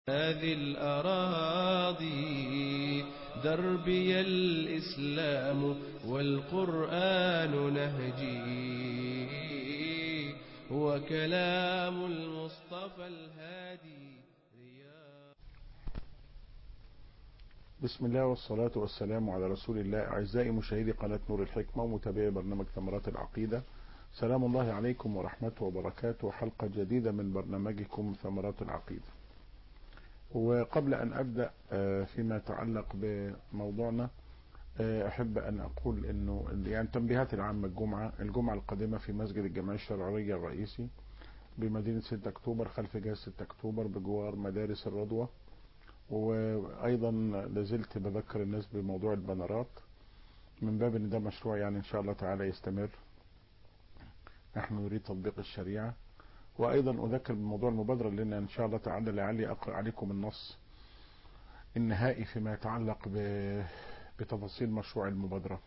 هذه الأراضي دربي الإسلام والقرآن نهجي هو كلام المصطفى الهادي بسم الله والصلاة والسلام على رسول الله أعزائي مشاهدي قناة نور الحكمة ومتابعي برنامج ثمرات العقيدة سلام الله عليكم ورحمته وبركاته حلقة جديدة من برنامجكم ثمرات العقيدة وقبل أن أبدأ فيما يتعلق بموضوعنا أحب أن أقول أنه يعني تنبيهات العامة الجمعة الجمعة القادمة في مسجد الجمعية الشرعية الرئيسي بمدينة 6 أكتوبر خلف جهاز 6 أكتوبر بجوار مدارس الرضوة وايضا لازلت بذكر الناس بموضوع البنرات من باب ان ده مشروع يعني ان شاء الله تعالى يستمر نحن نريد تطبيق الشريعة وايضا اذكر بموضوع المبادرة لان ان شاء الله تعالى لعلي اقرأ عليكم النص النهائي فيما يتعلق بتفاصيل مشروع المبادرة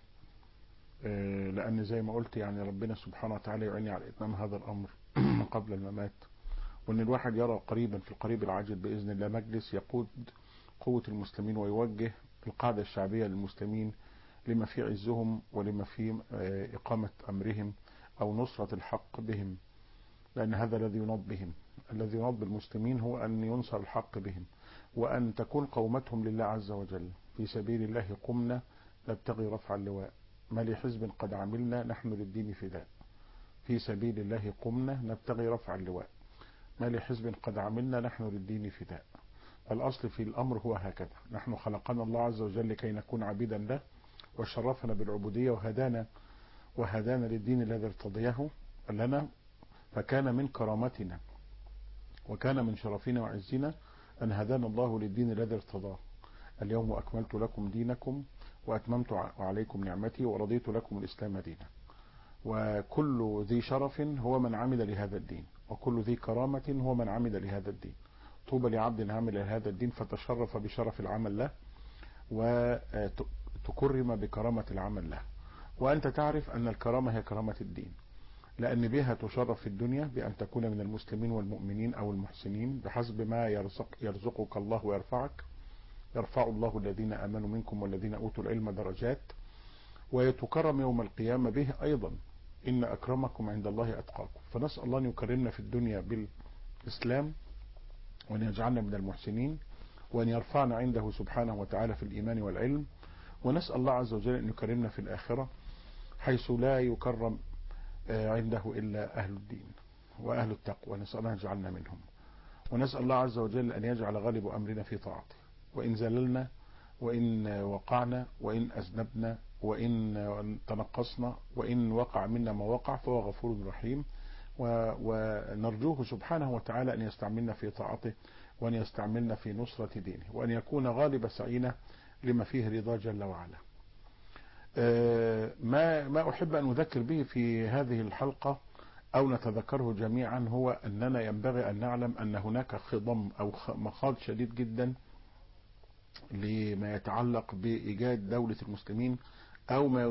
لان زي ما قلت يعني ربنا سبحانه وتعالى يعيني على اتمام هذا الامر قبل الممات وان الواحد يرى قريبا في القريب العاجل باذن الله مجلس يقود قوة المسلمين ويوجه القاعدة الشعبية للمسلمين لما في عزهم ولما في إقامة أمرهم أو نصرة الحق بهم لأن هذا الذي يناض بهم الذي يناض بالمسلمين هو أن ينصر الحق بهم وأن تكون قومتهم لله عز وجل في سبيل الله قمنا نبتغي رفع اللواء ما لحزب قد عملنا نحن للدين فداء في سبيل الله قمنا نبتغي رفع اللواء ما لحزب قد عملنا نحن للدين فداء الأصل في الأمر هو هكذا نحن خلقنا الله عز وجل لكي نكون عبيدا له وشرفنا بالعبودية وهدانا وهدانا للدين الذي ارتضيه لنا فكان من كرامتنا وكان من شرفنا وعزنا أن هدانا الله للدين الذي ارتضاه اليوم أكملت لكم دينكم وأتممت عليكم نعمتي ورضيت لكم الإسلام دينا وكل ذي شرف هو من عمل لهذا الدين وكل ذي كرامة هو من عمل لهذا الدين طوبى لعبد عمل لهذا الدين فتشرف بشرف العمل له وتكرم بكرامة العمل له وأنت تعرف أن الكرامة هي كرامة الدين لأن بها تشرف في الدنيا بأن تكون من المسلمين والمؤمنين أو المحسنين بحسب ما يرزق يرزقك الله ويرفعك يرفع الله الذين آمنوا منكم والذين أوتوا العلم درجات ويتكرم يوم القيامة به أيضا إن أكرمكم عند الله أتقاكم فنسأل الله أن يكرمنا في الدنيا بالإسلام وأن يجعلنا من المحسنين وأن يرفعنا عنده سبحانه وتعالى في الإيمان والعلم ونسأل الله عز وجل أن يكرمنا في الآخرة حيث لا يكرم عنده إلا أهل الدين وأهل التقوى نسأل الله أن يجعلنا منهم ونسأل الله عز وجل أن يجعل غالب أمرنا في طاعته وإن زللنا وإن وقعنا وإن أذنبنا وإن تنقصنا وإن وقع منا ما وقع فهو غفور رحيم ونرجوه سبحانه وتعالى أن يستعملنا في طاعته وأن يستعملنا في نصرة دينه وأن يكون غالب سعينا لما فيه رضا جل وعلا ما ما أحب أن أذكر به في هذه الحلقة أو نتذكره جميعا هو أننا ينبغي أن نعلم أن هناك خضم أو مخاض شديد جدا لما يتعلق بإيجاد دولة المسلمين أو ما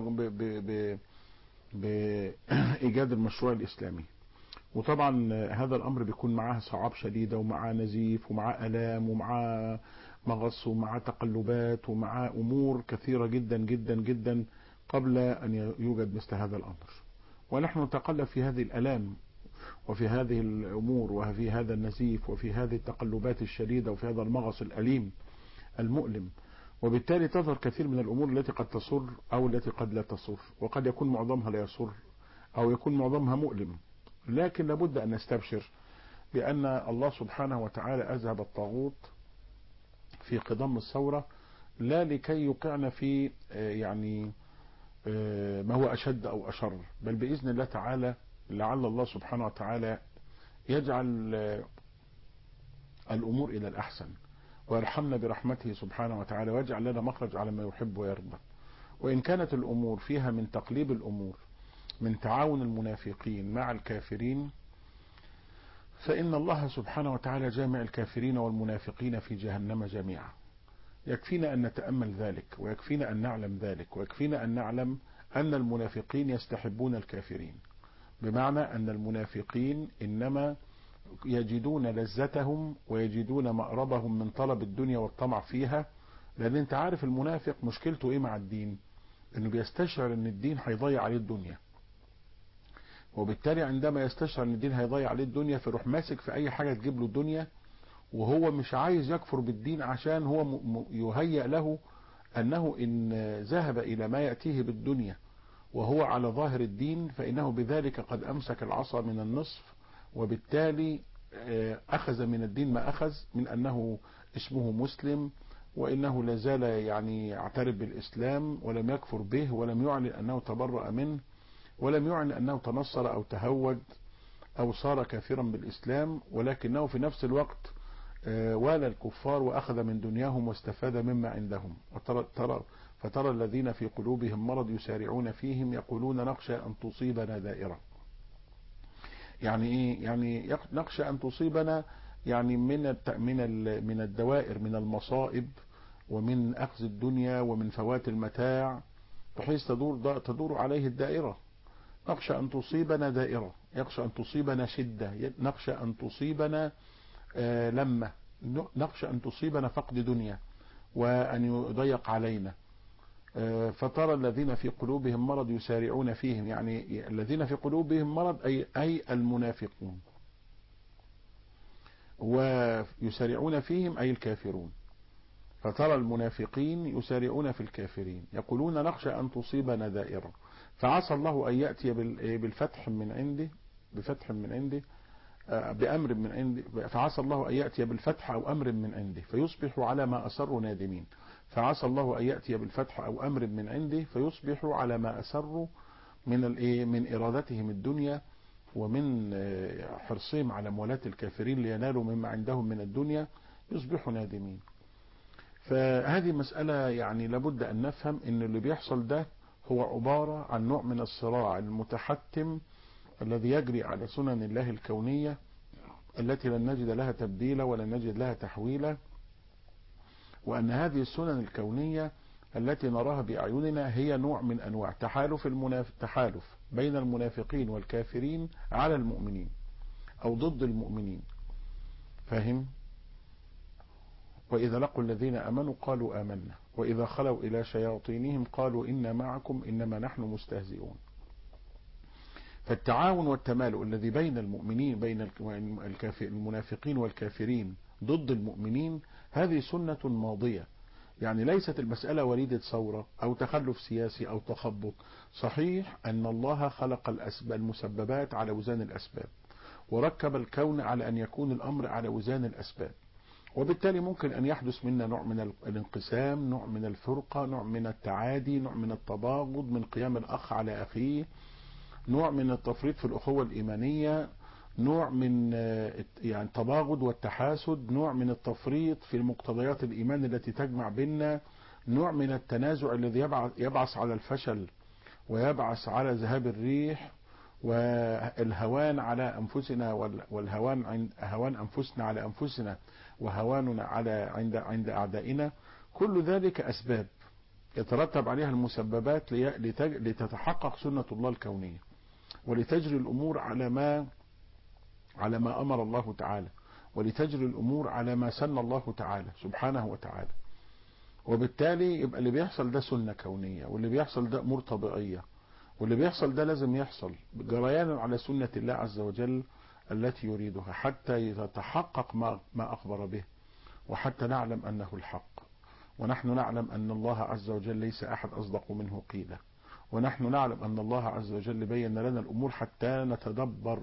بإيجاد المشروع الإسلامي وطبعا هذا الأمر بيكون معاه صعاب شديدة ومعاه نزيف ومعاه ألام ومعاه مغص ومعاه تقلبات ومعاه أمور كثيرة جدا جدا جدا قبل أن يوجد مثل هذا الأمر ونحن نتقلب في هذه الألام وفي هذه الأمور وفي هذا النزيف وفي هذه التقلبات الشديدة وفي هذا المغص الأليم المؤلم وبالتالي تظهر كثير من الأمور التي قد تسر أو التي قد لا تسر وقد يكون معظمها لا يسر أو يكون معظمها مؤلم لكن لابد أن نستبشر بأن الله سبحانه وتعالى أذهب الطاغوت في قضم الثورة لا لكي يوقعنا في يعني ما هو أشد أو أشر بل بإذن الله تعالى لعل الله سبحانه وتعالى يجعل الأمور إلى الأحسن ويرحمنا برحمته سبحانه وتعالى ويجعل لنا مخرج على ما يحب ويرضى وإن كانت الأمور فيها من تقليب الأمور من تعاون المنافقين مع الكافرين فإن الله سبحانه وتعالى جامع الكافرين والمنافقين في جهنم جميعا يكفينا أن نتأمل ذلك ويكفينا أن نعلم ذلك ويكفينا أن نعلم أن المنافقين يستحبون الكافرين بمعنى أن المنافقين إنما يجدون لذتهم ويجدون مأربهم من طلب الدنيا والطمع فيها لان انت عارف المنافق مشكلته ايه مع الدين انه بيستشعر ان الدين هيضيع عليه الدنيا وبالتالي عندما يستشعر ان الدين هيضيع عليه الدنيا فيروح ماسك في اي حاجة تجيب له الدنيا وهو مش عايز يكفر بالدين عشان هو يهيأ له انه ان ذهب الى ما يأتيه بالدنيا وهو على ظاهر الدين فانه بذلك قد امسك العصا من النصف وبالتالي اخذ من الدين ما اخذ من انه اسمه مسلم وانه لا زال يعني يعترف بالاسلام ولم يكفر به ولم يعلن انه تبرأ منه ولم يعلن انه تنصر او تهود او صار كافرا بالاسلام ولكنه في نفس الوقت والى الكفار واخذ من دنياهم واستفاد مما عندهم وترى ترى فترى الذين في قلوبهم مرض يسارعون فيهم يقولون نخشى ان تصيبنا دائره يعني ايه يعني نخشى ان تصيبنا يعني من من من الدوائر من المصائب ومن اخذ الدنيا ومن فوات المتاع بحيث تدور تدور عليه الدائره نخشى ان تصيبنا دائره يخشى ان تصيبنا شده نخشى ان تصيبنا آه لمه نخشى ان تصيبنا فقد دنيا وان يضيق علينا آه فترى الذين في قلوبهم مرض يسارعون فيهم يعني الذين في قلوبهم مرض اي اي المنافقون ويسارعون فيهم أي الكافرون فترى المنافقين يسارعون في الكافرين يقولون نخشى أن تصيبنا دائرة فعسى الله أن يأتي بالفتح من عنده بفتح من عنده بأمر من عنده فعسى الله أن يأتي بالفتح أو أمر من عنده فيصبحوا على ما أسروا نادمين فعسى الله أن يأتي بالفتح أو أمر من عنده فيصبحوا على ما أسروا من الإيه من إرادتهم الدنيا ومن حرصهم على موالاة الكافرين لينالوا مما عندهم من الدنيا يصبحوا نادمين فهذه مسألة يعني لابد أن نفهم أن اللي بيحصل ده هو عبارة عن نوع من الصراع المتحتم الذي يجري على سنن الله الكونية التي لن نجد لها تبديلا ولن نجد لها تحويلا وأن هذه السنن الكونية التي نراها بأعيننا هي نوع من أنواع تحالف المناف... تحالف بين المنافقين والكافرين على المؤمنين أو ضد المؤمنين فاهم وإذا لقوا الذين أمنوا قالوا آمنا وإذا خلوا إلى شياطينهم قالوا إنا معكم إنما نحن مستهزئون فالتعاون والتمالؤ الذي بين المؤمنين بين المنافقين والكافرين ضد المؤمنين هذه سنة ماضية يعني ليست المسألة وليدة ثورة أو تخلف سياسي أو تخبط صحيح أن الله خلق الأسباب المسببات على وزان الأسباب وركب الكون على أن يكون الأمر على وزان الأسباب وبالتالي ممكن أن يحدث منا نوع من الانقسام نوع من الفرقة نوع من التعادي نوع من التباغض من قيام الأخ على أخيه نوع من التفريط في الأخوة الإيمانية نوع من يعني التباغض والتحاسد نوع من التفريط في مقتضيات الإيمان التي تجمع بيننا نوع من التنازع الذي يبعث على الفشل ويبعث على ذهاب الريح والهوان على أنفسنا والهوان عند هوان أنفسنا على أنفسنا وهواننا على عند عند أعدائنا كل ذلك أسباب يترتب عليها المسببات لتتحقق سنة الله الكونية ولتجري الأمور على ما على ما أمر الله تعالى ولتجري الأمور على ما سن الله تعالى سبحانه وتعالى وبالتالي يبقى اللي بيحصل ده سنة كونية واللي بيحصل ده أمور طبيعية واللي بيحصل ده لازم يحصل جريانا على سنة الله عز وجل التي يريدها حتى يتحقق ما, ما أخبر به وحتى نعلم أنه الحق ونحن نعلم أن الله عز وجل ليس أحد أصدق منه قيلا ونحن نعلم أن الله عز وجل بين لنا الأمور حتى نتدبر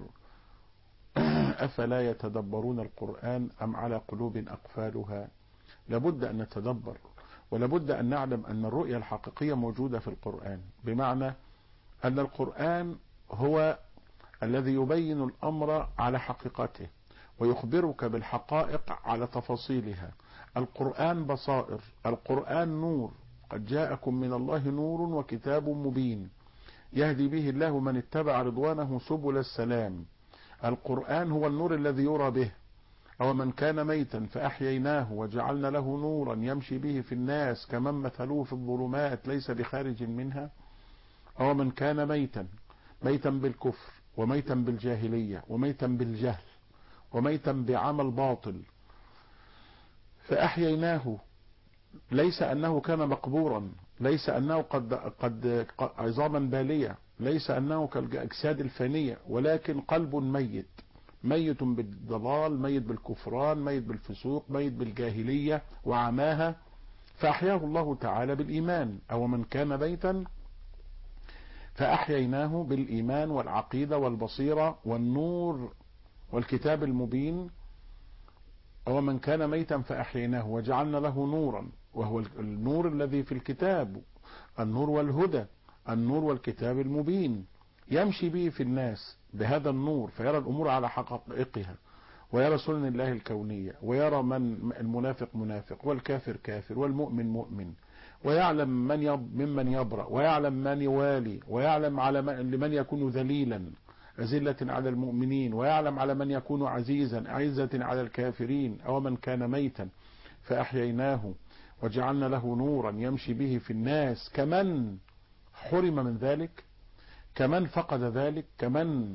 أفلا يتدبرون القرآن أم على قلوب أقفالها لابد أن نتدبر ولابد أن نعلم أن الرؤية الحقيقية موجودة في القرآن بمعنى أن القرآن هو الذي يبين الأمر على حقيقته ويخبرك بالحقائق على تفاصيلها القرآن بصائر القرآن نور قد جاءكم من الله نور وكتاب مبين يهدي به الله من اتبع رضوانه سبل السلام القرآن هو النور الذي يرى به أو من كان ميتا فأحييناه وجعلنا له نورا يمشي به في الناس كمن مثلوه في الظلمات ليس بخارج منها أو من كان ميتا ميتا بالكفر وميتا بالجاهلية وميتا بالجهل وميتا بعمل باطل فأحييناه ليس أنه كان مقبورا ليس أنه قد, قد عظاما بالية ليس أنه كالأجساد الفانية ولكن قلب ميت ميت بالضلال ميت بالكفران ميت بالفسوق ميت بالجاهلية وعماها فأحياه الله تعالى بالإيمان أو من كان ميتا فأحييناه بالإيمان والعقيدة والبصيرة والنور والكتاب المبين أو من كان ميتا فأحييناه وجعلنا له نورا وهو النور الذي في الكتاب النور والهدى النور والكتاب المبين يمشي به في الناس بهذا النور فيرى الأمور على حقائقها ويرى سنن الله الكونية ويرى من المنافق منافق والكافر كافر والمؤمن مؤمن ويعلم من يب ممن يبرأ ويعلم من يوالي ويعلم على من لمن يكون ذليلا أذلة على المؤمنين ويعلم على من يكون عزيزا أعزة على الكافرين أو من كان ميتا فأحييناه وجعلنا له نورا يمشي به في الناس كمن حرم من ذلك كمن فقد ذلك كمن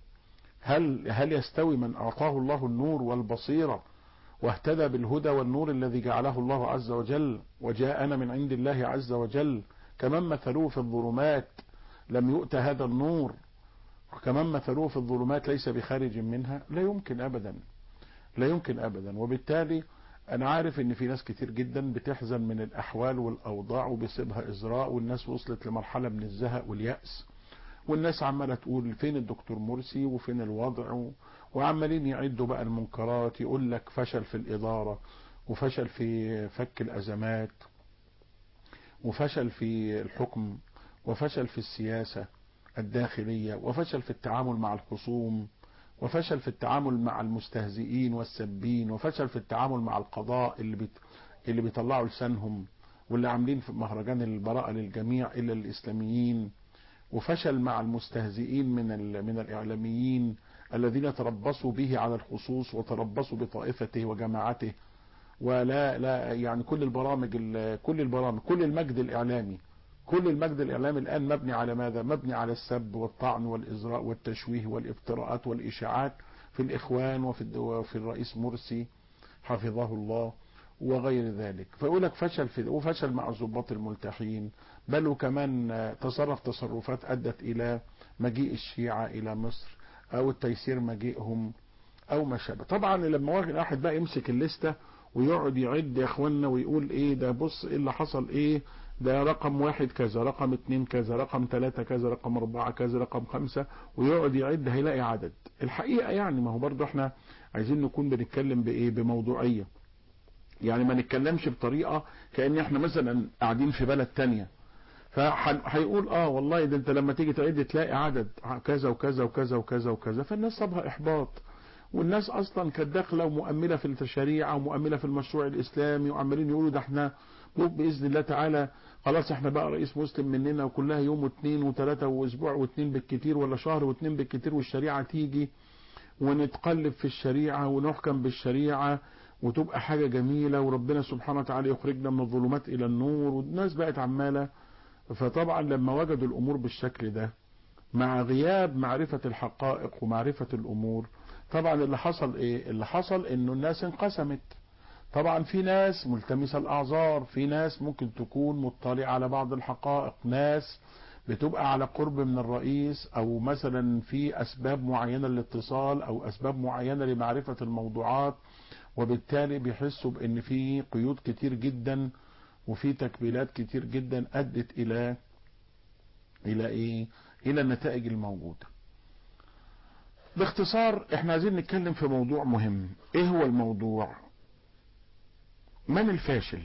هل هل يستوي من أعطاه الله النور والبصيرة واهتدى بالهدى والنور الذي جعله الله عز وجل وجاءنا من عند الله عز وجل كمن مثلوه في الظلمات لم يؤت هذا النور كمن مثلوه في الظلمات ليس بخارج منها لا يمكن أبدا لا يمكن أبدا وبالتالي أنا عارف إن في ناس كتير جدا بتحزن من الأحوال والأوضاع وبيصيبها إزراء والناس وصلت لمرحلة من الزهق واليأس والناس عمالة تقول فين الدكتور مرسي وفين الوضع وعمالين يعدوا بقى المنكرات يقول لك فشل في الإدارة وفشل في فك الأزمات وفشل في الحكم وفشل في السياسة الداخلية وفشل في التعامل مع الخصوم وفشل في التعامل مع المستهزئين والسبين وفشل في التعامل مع القضاء اللي بيت اللي بيطلعوا لسانهم واللي عاملين في مهرجان البراءة للجميع إلا الإسلاميين وفشل مع المستهزئين من من الإعلاميين الذين تربصوا به على الخصوص وتربصوا بطائفته وجماعته ولا لا يعني كل البرامج كل البرامج كل المجد الإعلامي كل المجد الإعلامي الآن مبني على ماذا مبني على السب والطعن والإزراء والتشويه والإفتراءات والإشاعات في الإخوان وفي, وفي الرئيس مرسي حفظه الله وغير ذلك فيقول لك فشل في وفشل مع الضباط الملتحين بل وكمان تصرف تصرفات أدت إلى مجيء الشيعة إلى مصر أو التيسير مجيئهم أو ما شابه طبعا لما واحد بقى يمسك الليستة ويقعد يعد يا اخوانا ويقول ايه ده بص ايه اللي حصل ايه ده رقم واحد كذا رقم اتنين كذا رقم تلاتة كذا رقم اربعة كذا رقم خمسة ويقعد يعد هيلاقي عدد الحقيقة يعني ما هو برضو احنا عايزين نكون بنتكلم بايه بموضوعية يعني ما نتكلمش بطريقة كأن احنا مثلا قاعدين في بلد تانية فهيقول اه والله ده انت لما تيجي تعد تلاقي عدد كذا وكذا وكذا وكذا وكذا فالناس صابها احباط والناس اصلا كانت داخله ومؤمله في الشريعه ومؤمله في المشروع الاسلامي وعمالين يقولوا ده احنا باذن الله تعالى خلاص احنا بقى رئيس مسلم مننا وكلها يوم واثنين وثلاثه واسبوع واثنين بالكتير ولا شهر واثنين بالكتير والشريعه تيجي ونتقلب في الشريعه ونحكم بالشريعه وتبقى حاجه جميله وربنا سبحانه وتعالى يخرجنا من الظلمات الى النور والناس بقت عماله فطبعا لما وجدوا الامور بالشكل ده مع غياب معرفة الحقائق ومعرفة الامور طبعا اللي حصل ايه اللي حصل انه الناس انقسمت طبعا في ناس ملتمسة الاعذار في ناس ممكن تكون مطلعة على بعض الحقائق ناس بتبقى على قرب من الرئيس او مثلا في اسباب معينة للاتصال او اسباب معينة لمعرفة الموضوعات وبالتالي بيحسوا بان في قيود كتير جدا وفي تكبيلات كتير جدا ادت الى الى ايه الى النتائج الموجودة باختصار احنا عايزين نتكلم في موضوع مهم ايه هو الموضوع من الفاشل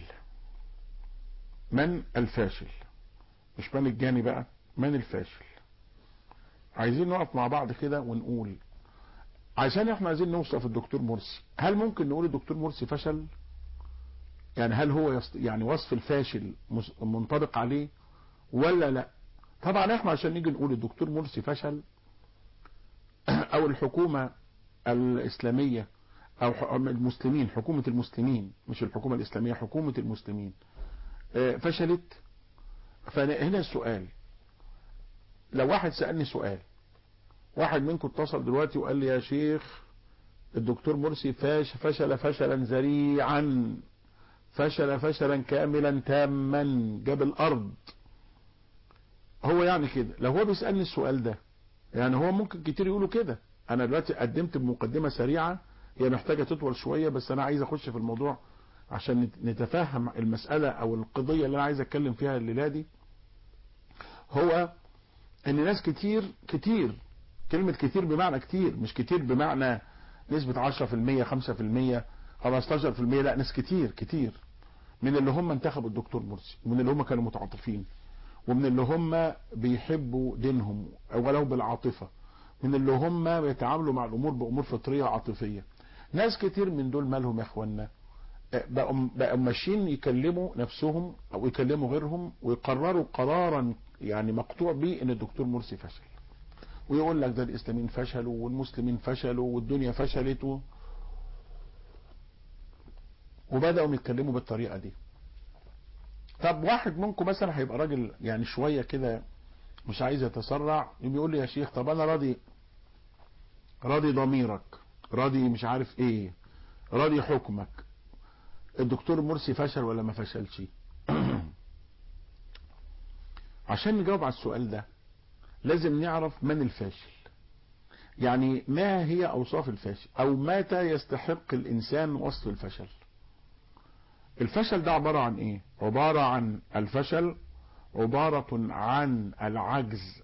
من الفاشل مش من الجاني بقى من الفاشل عايزين نقف مع بعض كده ونقول عشان احنا عايزين نوصف الدكتور مرسي هل ممكن نقول الدكتور مرسي فشل يعني هل هو يست... يعني وصف الفاشل منطبق عليه ولا لا طبعا احنا عشان نيجي نقول الدكتور مرسي فشل او الحكومة الاسلامية او المسلمين حكومة المسلمين مش الحكومة الاسلامية حكومة المسلمين فشلت فهنا السؤال لو واحد سألني سؤال واحد منكم اتصل دلوقتي وقال لي يا شيخ الدكتور مرسي فاش فشل فشلا ذريعا فشل فشلا كاملا تاما جاب الارض هو يعني كده لو هو بيسألني السؤال ده يعني هو ممكن كتير يقولوا كده انا دلوقتي قدمت بمقدمة سريعة هي محتاجة تطول شوية بس انا عايز اخش في الموضوع عشان نتفهم المسألة او القضية اللي انا عايز اتكلم فيها الليلة دي هو ان ناس كتير كتير كلمة كتير بمعنى كتير مش كتير بمعنى نسبة 10% 5% 15% لا ناس كتير كتير من اللي هم انتخبوا الدكتور مرسي ومن اللي هم كانوا متعاطفين ومن اللي هم بيحبوا دينهم ولو بالعاطفة من اللي هم بيتعاملوا مع الامور بامور فطرية عاطفية ناس كتير من دول مالهم يا اخوانا بقوا بقوا ماشيين يكلموا نفسهم او يكلموا غيرهم ويقرروا قرارا يعني مقطوع به ان الدكتور مرسي فشل ويقول لك ده الاسلاميين فشلوا والمسلمين فشلوا والدنيا فشلت و... وبداوا يتكلموا بالطريقه دي طب واحد منكم مثلا هيبقى راجل يعني شويه كده مش عايز يتسرع يقول لي يا شيخ طب انا راضي راضي ضميرك راضي مش عارف ايه راضي حكمك الدكتور مرسي فشل ولا ما فشلش عشان نجاوب على السؤال ده لازم نعرف من الفاشل يعني ما هي اوصاف الفاشل او متى يستحق الانسان وصف الفشل الفشل ده عبارة عن ايه عبارة عن الفشل عبارة عن العجز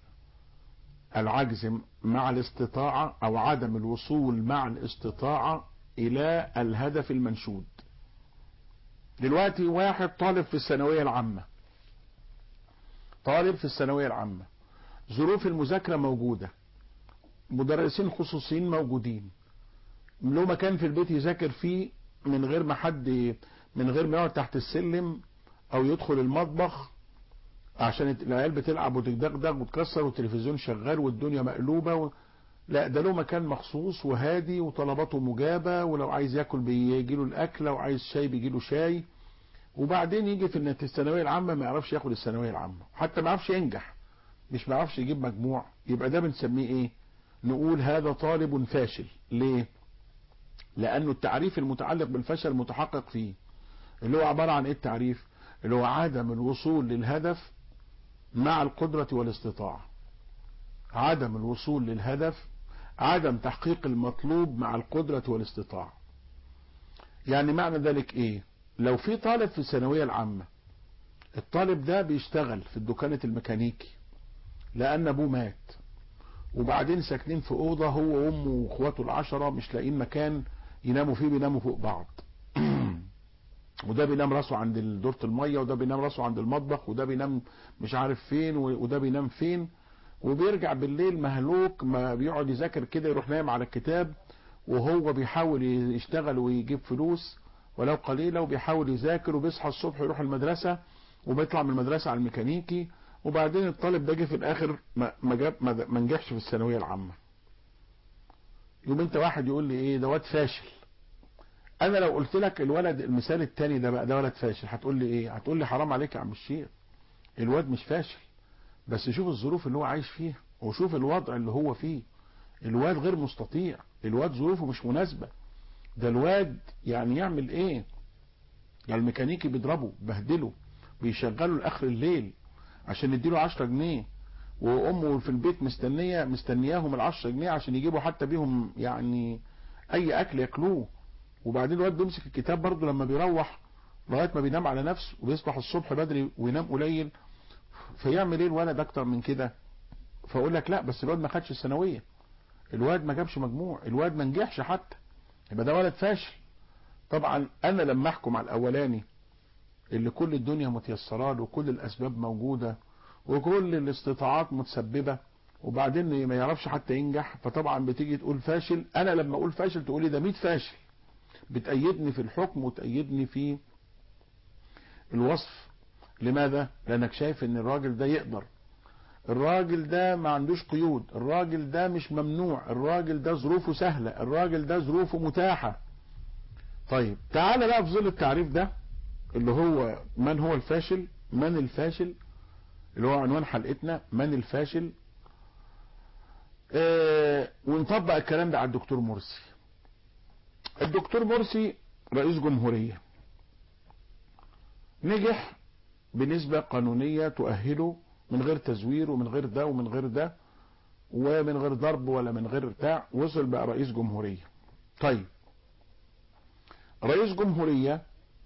العجز مع الاستطاعة او عدم الوصول مع الاستطاعة الى الهدف المنشود دلوقتي واحد طالب في الثانوية العامة طالب في الثانوية العامة ظروف المذاكرة موجودة مدرسين خصوصيين موجودين له مكان في البيت يذاكر فيه من غير ما حد من غير ما يقعد تحت السلم او يدخل المطبخ عشان العيال بتلعب وتدغدغ وتكسر والتلفزيون شغال والدنيا مقلوبة و... لا ده له مكان مخصوص وهادي وطلباته مجابة ولو عايز ياكل بيجي له الاكل لو عايز شاي بيجي له شاي وبعدين يجي في الثانويه العامه ما يعرفش ياخد الثانويه العامه حتى ما يعرفش ينجح مش ما يعرفش يجيب مجموع يبقى ده بنسميه ايه نقول هذا طالب فاشل ليه لانه التعريف المتعلق بالفشل متحقق فيه اللي هو عباره عن ايه التعريف اللي هو عدم الوصول للهدف مع القدره والاستطاعه عدم الوصول للهدف عدم تحقيق المطلوب مع القدره والاستطاعه يعني معنى ذلك ايه لو في طالب في الثانويه العامه الطالب ده بيشتغل في الدكانة الميكانيكي لأن أبوه مات وبعدين ساكنين في أوضة هو وأمه وإخواته العشرة مش لاقيين مكان يناموا فيه بيناموا فوق بعض وده بينام راسه عند دورة المية وده بينام راسه عند المطبخ وده بينام مش عارف فين وده بينام فين وبيرجع بالليل مهلوك ما بيقعد يذاكر كده يروح نايم على الكتاب وهو بيحاول يشتغل ويجيب فلوس ولو قليلة وبيحاول يذاكر وبيصحى الصبح يروح المدرسة وبيطلع من المدرسة على الميكانيكي وبعدين الطالب ده جه في الاخر ما ما جاب ما نجحش في الثانويه العامه يوم انت واحد يقول لي ايه ده واد فاشل انا لو قلت لك الولد المثال التاني ده بقى ده ولد فاشل هتقول لي ايه هتقول لي حرام عليك يا عم الشيخ الواد مش فاشل بس شوف الظروف اللي هو عايش فيها وشوف الوضع اللي هو فيه الواد غير مستطيع الواد ظروفه مش مناسبه ده الواد يعني يعمل ايه يعني الميكانيكي بيضربه بهدله بيشغله لاخر الليل عشان يديله 10 جنيه وامه في البيت مستنيه مستنياهم ال 10 جنيه عشان يجيبوا حتى بيهم يعني اي اكل ياكلوه وبعدين الواد بيمسك الكتاب برضه لما بيروح لغايه ما بينام على نفسه وبيصبح الصبح بدري وينام قليل فيعمل ايه الولد اكتر من كده فاقول لك لا بس الواد ما خدش الثانويه الواد ما جابش مجموع الواد ما نجحش حتى يبقى ده ولد فاشل طبعا انا لما احكم على الاولاني اللي كل الدنيا متيسره له وكل الاسباب موجوده وكل الاستطاعات متسببه وبعدين ما يعرفش حتى ينجح فطبعا بتيجي تقول فاشل انا لما اقول فاشل تقولي ده 100 فاشل بتأيدني في الحكم وتأيدني في الوصف لماذا لانك شايف ان الراجل ده يقدر الراجل ده ما عندوش قيود الراجل ده مش ممنوع الراجل ده ظروفه سهلة الراجل ده ظروفه متاحة طيب تعال بقى في ظل التعريف ده اللي هو من هو الفاشل من الفاشل اللي هو عنوان حلقتنا من الفاشل اه ونطبق الكلام ده على الدكتور مرسي الدكتور مرسي رئيس جمهورية نجح بنسبة قانونية تؤهله من غير تزوير ومن غير ده ومن غير ده ومن غير ضرب ولا من غير بتاع وصل بقى رئيس جمهورية طيب رئيس جمهورية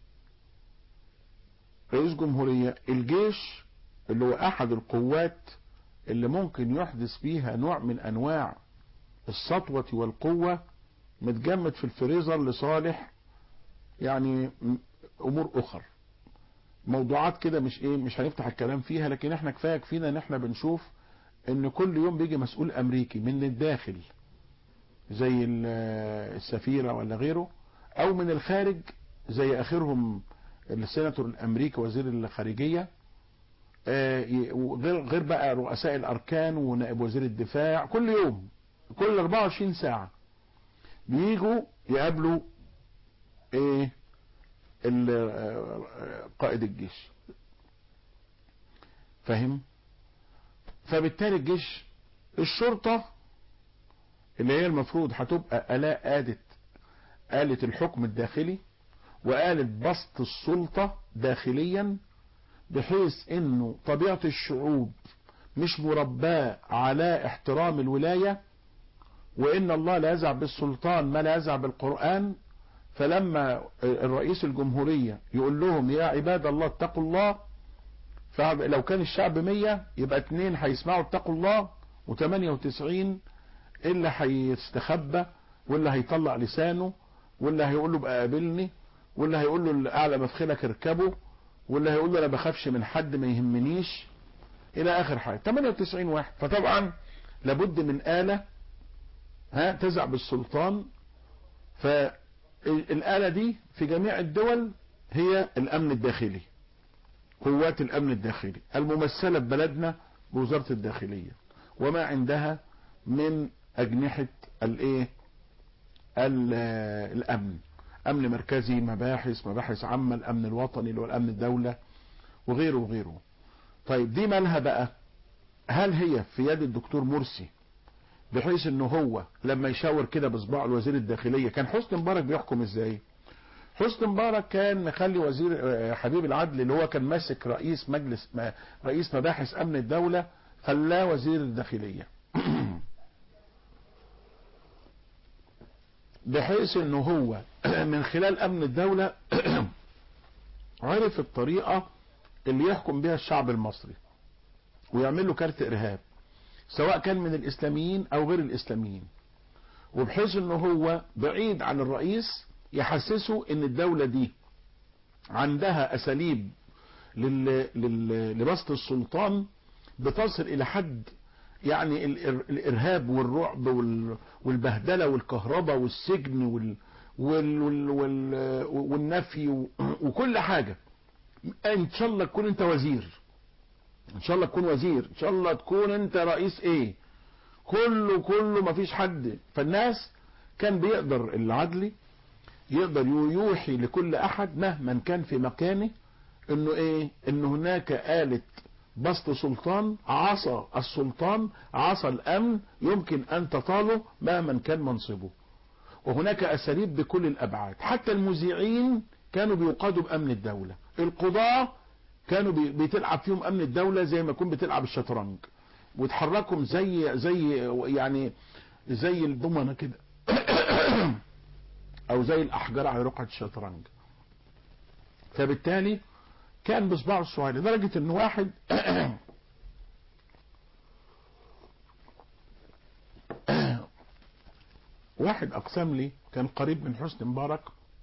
رئيس جمهورية الجيش اللي هو احد القوات اللي ممكن يحدث بيها نوع من انواع السطوة والقوة متجمد في الفريزر لصالح يعني امور اخر موضوعات كده مش ايه مش هنفتح الكلام فيها لكن احنا كفايه كفينا ان احنا بنشوف ان كل يوم بيجي مسؤول امريكي من الداخل زي السفيرة ولا غيره او من الخارج زي اخرهم السيناتور الامريكي وزير الخارجية غير غير بقى رؤساء الاركان ونائب وزير الدفاع كل يوم كل 24 ساعة بيجوا يقابلوا ايه قائد الجيش فاهم فبالتالي الجيش الشرطة اللي هي المفروض هتبقى آلاء آلة آلة الحكم الداخلي وآلة بسط السلطة داخليا بحيث انه طبيعة الشعوب مش مرباة على احترام الولاية وان الله لا يزع بالسلطان ما لا يزع بالقرآن فلما الرئيس الجمهورية يقول لهم يا عباد الله اتقوا الله فلو كان الشعب مية يبقى اتنين هيسمعوا اتقوا الله وتمانية وتسعين اللي هيستخبى واللي هيطلع لسانه واللي هيقول له بقى قابلني واللي هيقول له الاعلى مفخلك اركبه واللي هيقول له انا بخافش من حد ما يهمنيش الى اخر حاجة 98 واحد فطبعا لابد من آلة ها تزع بالسلطان فالآلة دي في جميع الدول هي الامن الداخلي قوات الامن الداخلي الممثلة ببلدنا بوزارة الداخلية وما عندها من اجنحة الايه الامن امن مركزي مباحث مباحث عامة الامن الوطني اللي هو الامن الدولة وغيره وغيره طيب دي مالها بقى هل هي في يد الدكتور مرسي بحيث انه هو لما يشاور كده بصباعه الوزير الداخلية كان حسني مبارك بيحكم ازاي حسني مبارك كان مخلي وزير حبيب العدل اللي هو كان ماسك رئيس مجلس رئيس مباحث امن الدولة خلاه وزير الداخلية بحيث انه هو من خلال امن الدولة عرف الطريقة اللي يحكم بها الشعب المصري ويعمل له كارت ارهاب سواء كان من الاسلاميين او غير الاسلاميين وبحيث انه هو بعيد عن الرئيس يحسسه ان الدولة دي عندها اساليب لل... لل... لبسط السلطان بتصل الى حد يعني الارهاب والرعب وال... والبهدلة والكهرباء والسجن وال... وال... وال... وال... والنفي و... وكل حاجة ان شاء الله تكون انت وزير ان شاء الله تكون وزير ان شاء الله تكون انت رئيس ايه كله كله مفيش حد فالناس كان بيقدر العدلي يقدر يوحي لكل احد مهما كان في مكانه انه ايه ان هناك آلة بسط سلطان عصا السلطان عصا الامن يمكن ان تطاله مهما كان منصبه وهناك اساليب بكل الابعاد حتى المذيعين كانوا بيقادوا بامن الدولة القضاة كانوا بتلعب فيهم امن الدولة زي ما يكون بتلعب الشطرنج وتحركهم زي زي يعني زي الضمنة كده او زي الاحجار على رقعة الشطرنج فبالتالي كان بصباعه الصغير لدرجة ان واحد واحد اقسم لي كان قريب من حسني مبارك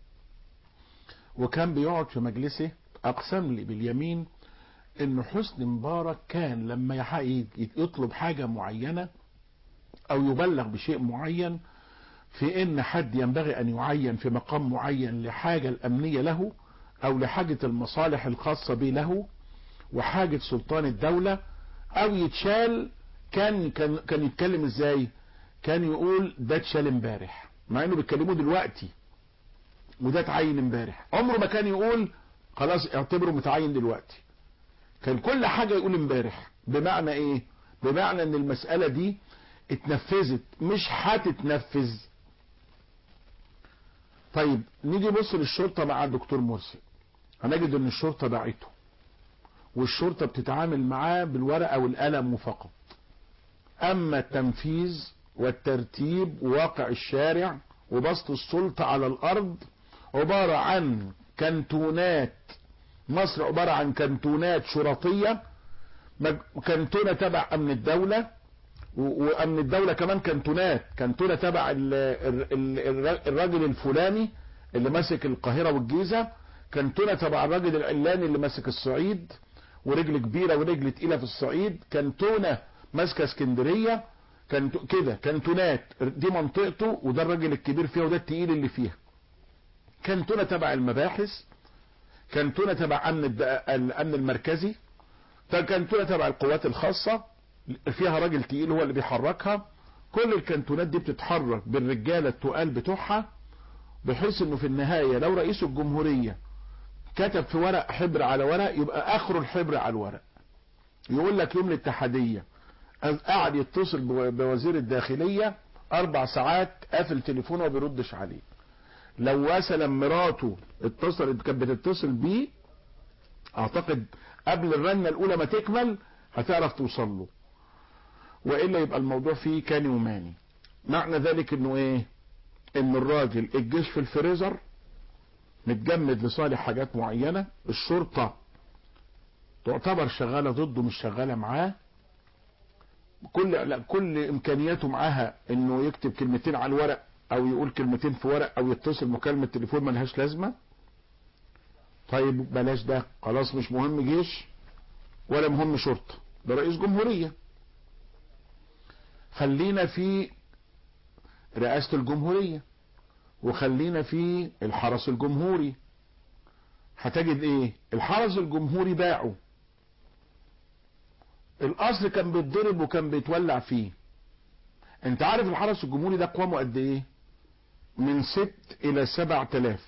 وكان بيقعد في مجلسه اقسم لي باليمين ان حسني مبارك كان لما يطلب حاجة معينة او يبلغ بشيء معين في ان حد ينبغي ان يعين في مقام معين لحاجة الامنية له او لحاجة المصالح الخاصة به له وحاجة سلطان الدولة او يتشال كان كان كان يتكلم ازاي كان يقول ده اتشال امبارح مع انه بيتكلموه دلوقتي وده اتعين امبارح عمره ما كان يقول خلاص اعتبره متعين دلوقتي كان كل حاجة يقول امبارح بمعنى ايه بمعنى ان المسألة دي اتنفذت مش هتتنفذ طيب نيجي نبص للشرطة مع الدكتور مرسي هنجد ان الشرطة باعته والشرطة بتتعامل معاه بالورقة والقلم فقط اما التنفيذ والترتيب وواقع الشارع وبسط السلطة على الارض عبارة عن كنتونات مصر عبارة عن كنتونات شرطية كنتونة تبع امن الدولة وامن الدولة كمان كنتونات كنتونة تبع الراجل الفلاني اللي ماسك القاهرة والجيزة كنتونة تبع الراجل العلاني اللي ماسك الصعيد ورجل كبيرة ورجل تقيلة في الصعيد كنتونة ماسكة اسكندرية كنت كده كنتونات دي منطقته وده الراجل الكبير فيها وده التقيل اللي فيها كنتونة تبع المباحث كنتونة تبع امن الامن المركزي كنتونة تبع القوات الخاصة فيها راجل تقيل هو اللي بيحركها كل الكنتونات دي بتتحرك بالرجالة التقال بتوعها بحيث انه في النهاية لو رئيس الجمهورية كتب في ورق حبر على ورق يبقى اخره الحبر على الورق يقول لك يوم الاتحادية قاعد يتصل بوزير الداخلية اربع ساعات قافل تليفونه وما بيردش عليه لو مثلا مراته اتصلت كانت بتتصل بيه اعتقد قبل الرنة الاولى ما تكمل هتعرف توصل له والا يبقى الموضوع فيه كاني وماني معنى ذلك انه ايه ان الراجل الجيش في الفريزر متجمد لصالح حاجات معينة الشرطة تعتبر شغالة ضده مش شغالة معاه كل لا كل امكانياته معاها انه يكتب كلمتين على الورق او يقول كلمتين في ورق او يتصل مكالمة تليفون ملهاش لازمة طيب بلاش ده خلاص مش مهم جيش ولا مهم شرطة ده رئيس جمهورية خلينا في رئاسة الجمهورية وخلينا في الحرس الجمهوري هتجد ايه الحرس الجمهوري باعه القصر كان بيتضرب وكان بيتولع فيه انت عارف الحرس الجمهوري ده قوامه قد ايه من ست الى سبع تلاف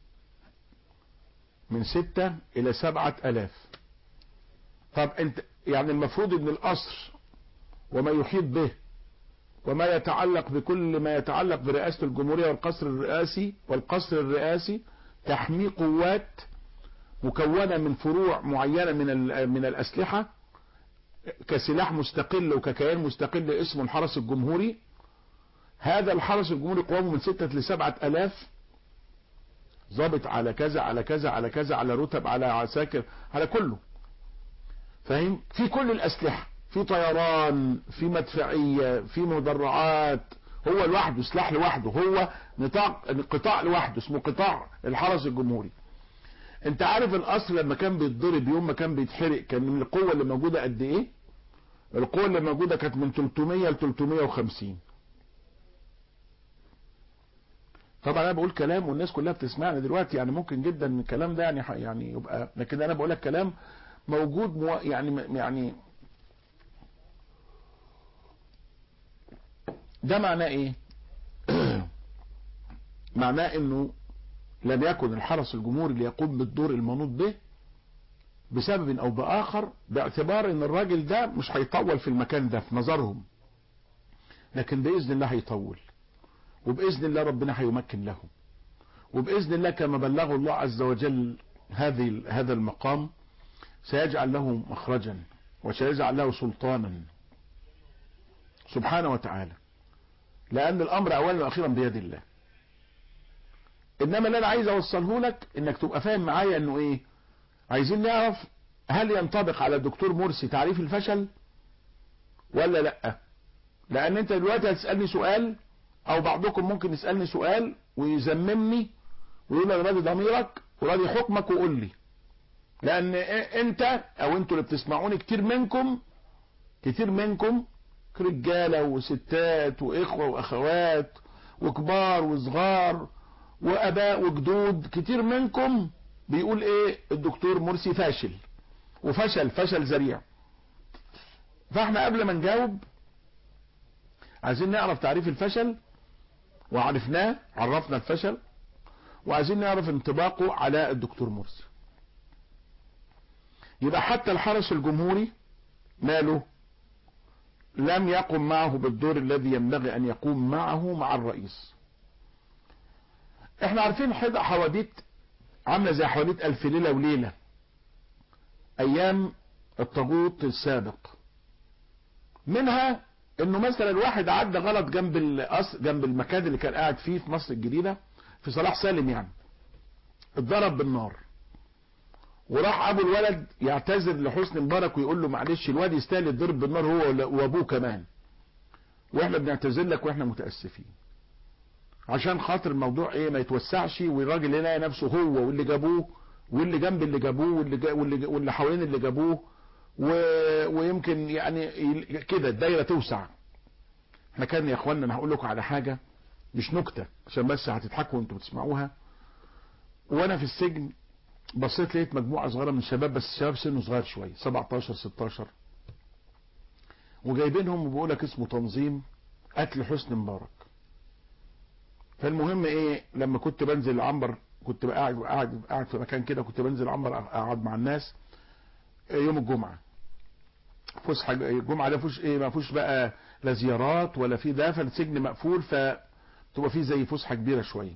من ستة الى سبعة الاف طب انت يعني المفروض ان القصر وما يحيط به وما يتعلق بكل ما يتعلق برئاسة الجمهورية والقصر الرئاسي والقصر الرئاسي تحميه قوات مكونة من فروع معينة من من الأسلحة كسلاح مستقل وككيان مستقل اسمه الحرس الجمهوري هذا الحرس الجمهوري قوامه من ستة لسبعة ألاف ضابط على كذا على كذا على كذا على رتب على عساكر على كله فاهم في كل الأسلحة في طيران في مدفعية في مدرعات هو لوحده سلاح لوحده هو نطاق قطاع لوحده اسمه قطاع الحرس الجمهوري انت عارف القصر لما كان بيتضرب يوم ما كان بيتحرق كان من القوة اللي موجودة قد ايه القوة اللي موجودة كانت من 300 ل 350 طبعا انا بقول كلام والناس كلها بتسمعني دلوقتي يعني ممكن جدا الكلام ده يعني يعني يبقى لكن انا بقول لك كلام موجود مو يعني يعني ده معناه ايه معناه انه لم يكن الحرس الجمهوري ليقوم بالدور المنوط به بسبب او باخر باعتبار ان الراجل ده مش هيطول في المكان ده في نظرهم لكن باذن الله هيطول وباذن الله ربنا هيمكن له وباذن الله كما بلغه الله عز وجل هذه هذا المقام سيجعل له مخرجا وسيجعل له سلطانا سبحانه وتعالى لان الامر اولا واخيرا بيد الله انما اللي انا عايز اوصله لك انك تبقى فاهم معايا انه ايه عايزين نعرف هل ينطبق على الدكتور مرسي تعريف الفشل ولا لا لان انت دلوقتي هتسألني سؤال او بعضكم ممكن يسألني سؤال ويذممني ويقول لي راضي ضميرك وراضي حكمك وقول لي لان انت او انتوا اللي بتسمعوني كتير منكم كتير منكم رجاله وستات واخوه واخوات وكبار وصغار واباء وجدود كتير منكم بيقول ايه الدكتور مرسي فاشل وفشل فشل ذريع فاحنا قبل ما نجاوب عايزين نعرف تعريف الفشل وعرفناه عرفنا الفشل وعايزين نعرف انطباقه على الدكتور مرسي يبقى حتى الحرس الجمهوري ماله لم يقم معه بالدور الذي ينبغي ان يقوم معه مع الرئيس احنا عارفين حد حواديت عاملة زي حواديت الف ليلة وليلة ايام الطاغوت السابق منها انه مثلا الواحد عدى غلط جنب القصر جنب المكان اللي كان قاعد فيه في مصر الجديدة في صلاح سالم يعني اتضرب بالنار وراح ابو الولد يعتذر لحسني مبارك ويقول له معلش الواد يستاهل يتضرب بالنار هو وابوه كمان واحنا بنعتذر لك واحنا متاسفين عشان خاطر الموضوع ايه ما يتوسعش والراجل يلاقي نفسه هو واللي جابوه واللي جنب اللي جابوه واللي جا واللي, واللي حوالين اللي جابوه و... ويمكن يعني كده الدايره توسع احنا كان يا اخوانا انا هقول لكم على حاجه مش نكته عشان بس هتضحكوا وانتوا بتسمعوها وانا في السجن بصيت لقيت مجموعه صغيره من الشباب بس شباب سنه صغير شويه 17 16 وجايبينهم وبيقول لك اسمه تنظيم قتل حسني مبارك فالمهم ايه لما كنت بنزل العنبر كنت قاعد قاعد قاعد في مكان كده كنت بنزل العنبر اقعد مع الناس يوم الجمعه فسحه الجمعه ده فيهوش ايه ما فيهوش بقى لا زيارات ولا في ده فالسجن مقفول فتبقى فيه زي فسحه كبيره شويه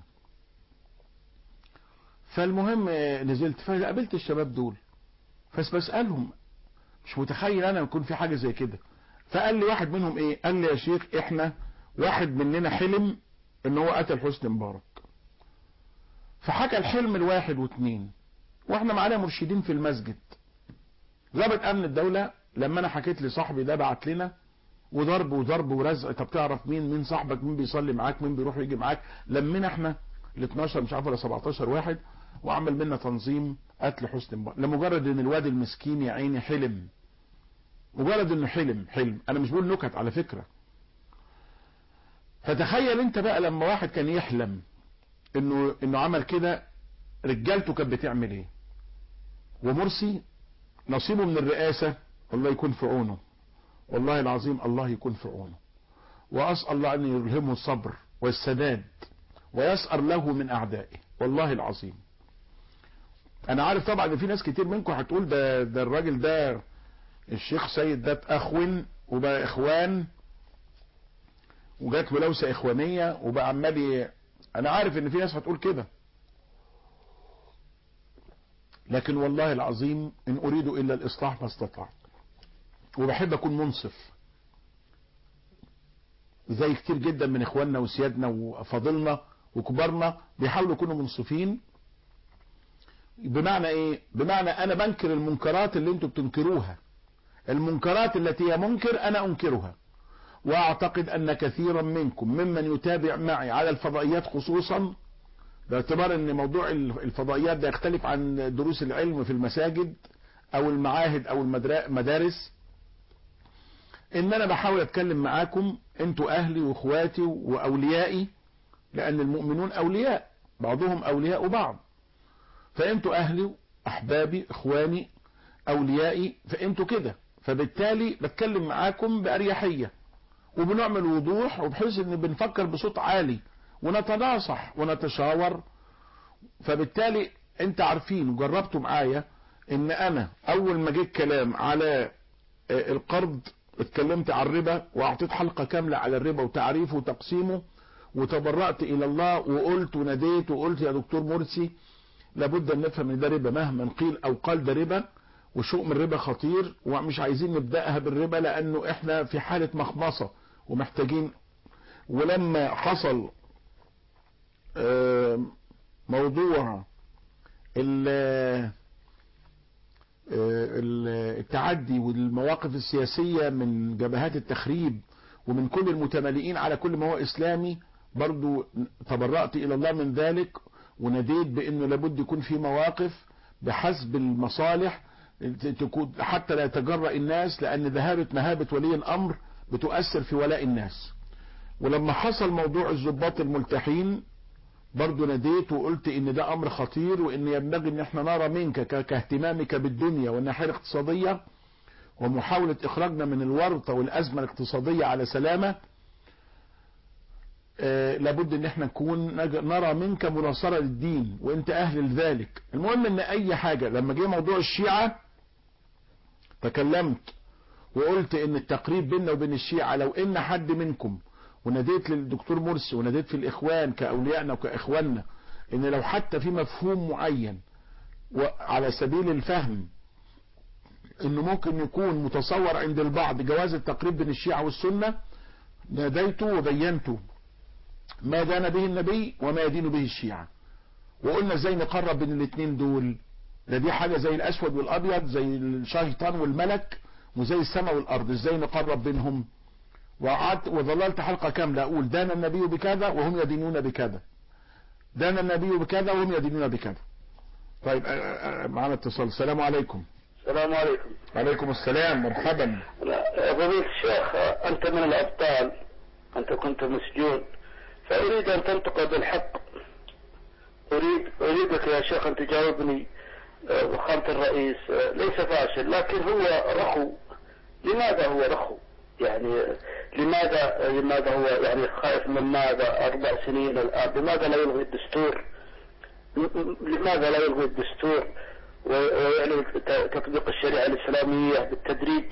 فالمهم نزلت فقابلت الشباب دول بس بسالهم مش متخيل انا يكون في حاجه زي كده فقال لي واحد منهم ايه قال لي يا شيخ احنا واحد مننا حلم ان هو قتل حسني مبارك فحكى الحلم الواحد واثنين واحنا معانا مرشدين في المسجد ضابط امن الدولة لما انا حكيت لصاحبي ده بعت لنا وضرب وضرب ورزق طب تعرف مين مين صاحبك مين بيصلي معاك مين بيروح ويجي معاك لمنا احنا ال 12 مش عارف ولا 17 واحد وعمل منا تنظيم قتل حسني مبارك لمجرد ان الواد المسكين يا عيني حلم مجرد انه حلم حلم انا مش بقول نكت على فكرة فتخيل انت بقى لما واحد كان يحلم انه انه عمل كده رجالته كانت بتعمل ايه ومرسي نصيبه من الرئاسة الله يكون في عونه والله العظيم الله يكون في عونه واسأل الله ان يلهمه الصبر والسداد ويسأر له من اعدائه والله العظيم انا عارف طبعا ان في ناس كتير منكم هتقول ده ده الراجل ده الشيخ سيد ده اخون وبقى اخوان وجات ملوثة اخوانية وبقى عمال انا عارف ان في ناس هتقول كده لكن والله العظيم ان اريد الا الاصلاح ما استطعت وبحب اكون منصف زي كتير جدا من اخواننا وسيادنا وفاضلنا وكبارنا بيحاولوا يكونوا منصفين بمعنى ايه بمعنى انا بنكر المنكرات اللي انتوا بتنكروها المنكرات التي هي منكر انا انكرها واعتقد ان كثيرا منكم ممن يتابع معي على الفضائيات خصوصا باعتبار ان موضوع الفضائيات ده يختلف عن دروس العلم في المساجد او المعاهد او المدارس ان انا بحاول اتكلم معاكم انتوا اهلي واخواتي واوليائي لان المؤمنون اولياء بعضهم اولياء بعض فانتوا اهلي احبابي اخواني اوليائي فانتوا كده فبالتالي بتكلم معاكم باريحيه وبنعمل وضوح وبحيث ان بنفكر بصوت عالي ونتناصح ونتشاور فبالتالي انت عارفين وجربتوا معايا ان انا اول ما جيت كلام على القرض اتكلمت عن الربا واعطيت حلقة كاملة على الربا وتعريفه وتقسيمه وتبرأت الى الله وقلت وناديت وقلت يا دكتور مرسي لابد ان نفهم ان ده ربا مهما قيل او قال ده ربا وشؤم الربا خطير ومش عايزين نبدأها بالربا لانه احنا في حالة مخمصة ومحتاجين ولما حصل موضوع التعدي والمواقف السياسية من جبهات التخريب ومن كل المتمالئين على كل ما هو اسلامي برضو تبرأت الى الله من ذلك وناديت بانه لابد يكون في مواقف بحسب المصالح تكون حتى لا يتجرأ الناس لان ذهابة مهابة ولي الامر بتؤثر في ولاء الناس ولما حصل موضوع الضباط الملتحين برضو ناديت وقلت ان ده امر خطير وان ينبغي ان احنا نرى منك كاهتمامك بالدنيا والناحية الاقتصادية ومحاولة اخراجنا من الورطة والازمة الاقتصادية على سلامة آه لابد ان احنا نكون نرى منك مناصرة للدين وانت اهل لذلك المهم ان اي حاجة لما جه موضوع الشيعة تكلمت وقلت ان التقريب بيننا وبين الشيعة لو ان حد منكم وناديت للدكتور مرسي وناديت في الاخوان كاوليائنا وكاخواننا ان لو حتى في مفهوم معين وعلى سبيل الفهم انه ممكن يكون متصور عند البعض جواز التقريب بين الشيعة والسنة ناديت وبينت ما دان به النبي وما يدين به الشيعة وقلنا ازاي نقرب بين الاثنين دول ده دي حاجة زي الاسود والابيض زي الشيطان والملك وزي السماء والارض ازاي نقرب بينهم وقعدت وظللت حلقة كاملة اقول دان النبي بكذا وهم يدينون بكذا دان النبي بكذا وهم يدينون بكذا طيب معنا اتصال السلام عليكم السلام عليكم عليكم السلام مرحبا فضيلة الشيخ أنت من الأبطال أنت كنت مسجون فأريد أن تنطق بالحق أريد أريدك يا شيخ أن تجاوبني وخامة الرئيس ليس فاشل لكن هو رخو لماذا هو رخو يعني لماذا لماذا هو يعني خايف من ماذا أربع سنين الآن لماذا لا يلغي الدستور لماذا لا يلغي الدستور ويعني تطبيق الشريعة الإسلامية بالتدريج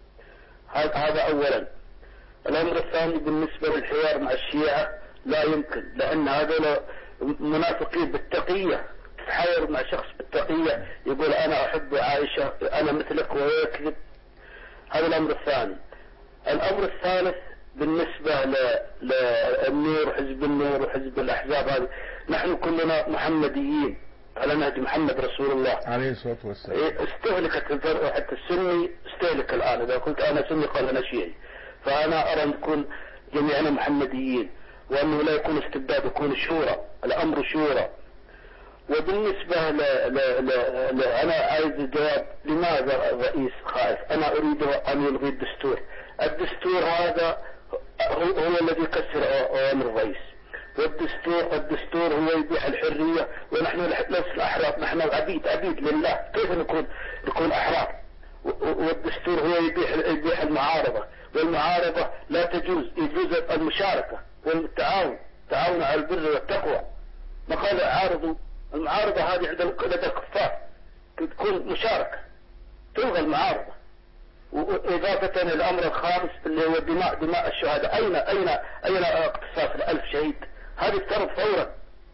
هذا أولا الأمر الثاني بالنسبة للحوار مع الشيعة لا يمكن لأن هذول منافقين بالتقية تتحاور مع شخص بالتقية يقول أنا أحب عائشة أنا مثلك ويكذب هذا الأمر الثاني الأمر الثالث بالنسبة للنور حزب النور وحزب الأحزاب هذه نحن كلنا محمديين على نهج محمد رسول الله عليه الصلاة والسلام استهلكت الفرق حتى السني استهلك الآن إذا قلت أنا سني قال أنا شيعي فأنا أرى أن نكون جميعنا محمديين وأنه لا يكون استبداد يكون شورى الأمر شورى وبالنسبة ل... ل... ل... ل... أنا عايز الجواب لماذا الرئيس خائف أنا أريد أن يلغي الدستور الدستور هذا هو, هو الذي يكسر أوامر الرئيس والدستور الدستور هو يبيح الحرية ونحن لسنا أحرار نحن عبيد عبيد لله كيف نكون نكون أحرار والدستور هو يبيح يبيح المعارضة والمعارضة لا تجوز يجوز المشاركة والتعاون تعاون على البر والتقوى ما قال عارضوا المعارضة هذه عند لدى الكفار تكون مشاركة تلغى المعارضة وإضافة الأمر الخامس اللي هو دماء دماء الشهداء أين أين أين اقتصاص الألف شهيد هذه افترض فورا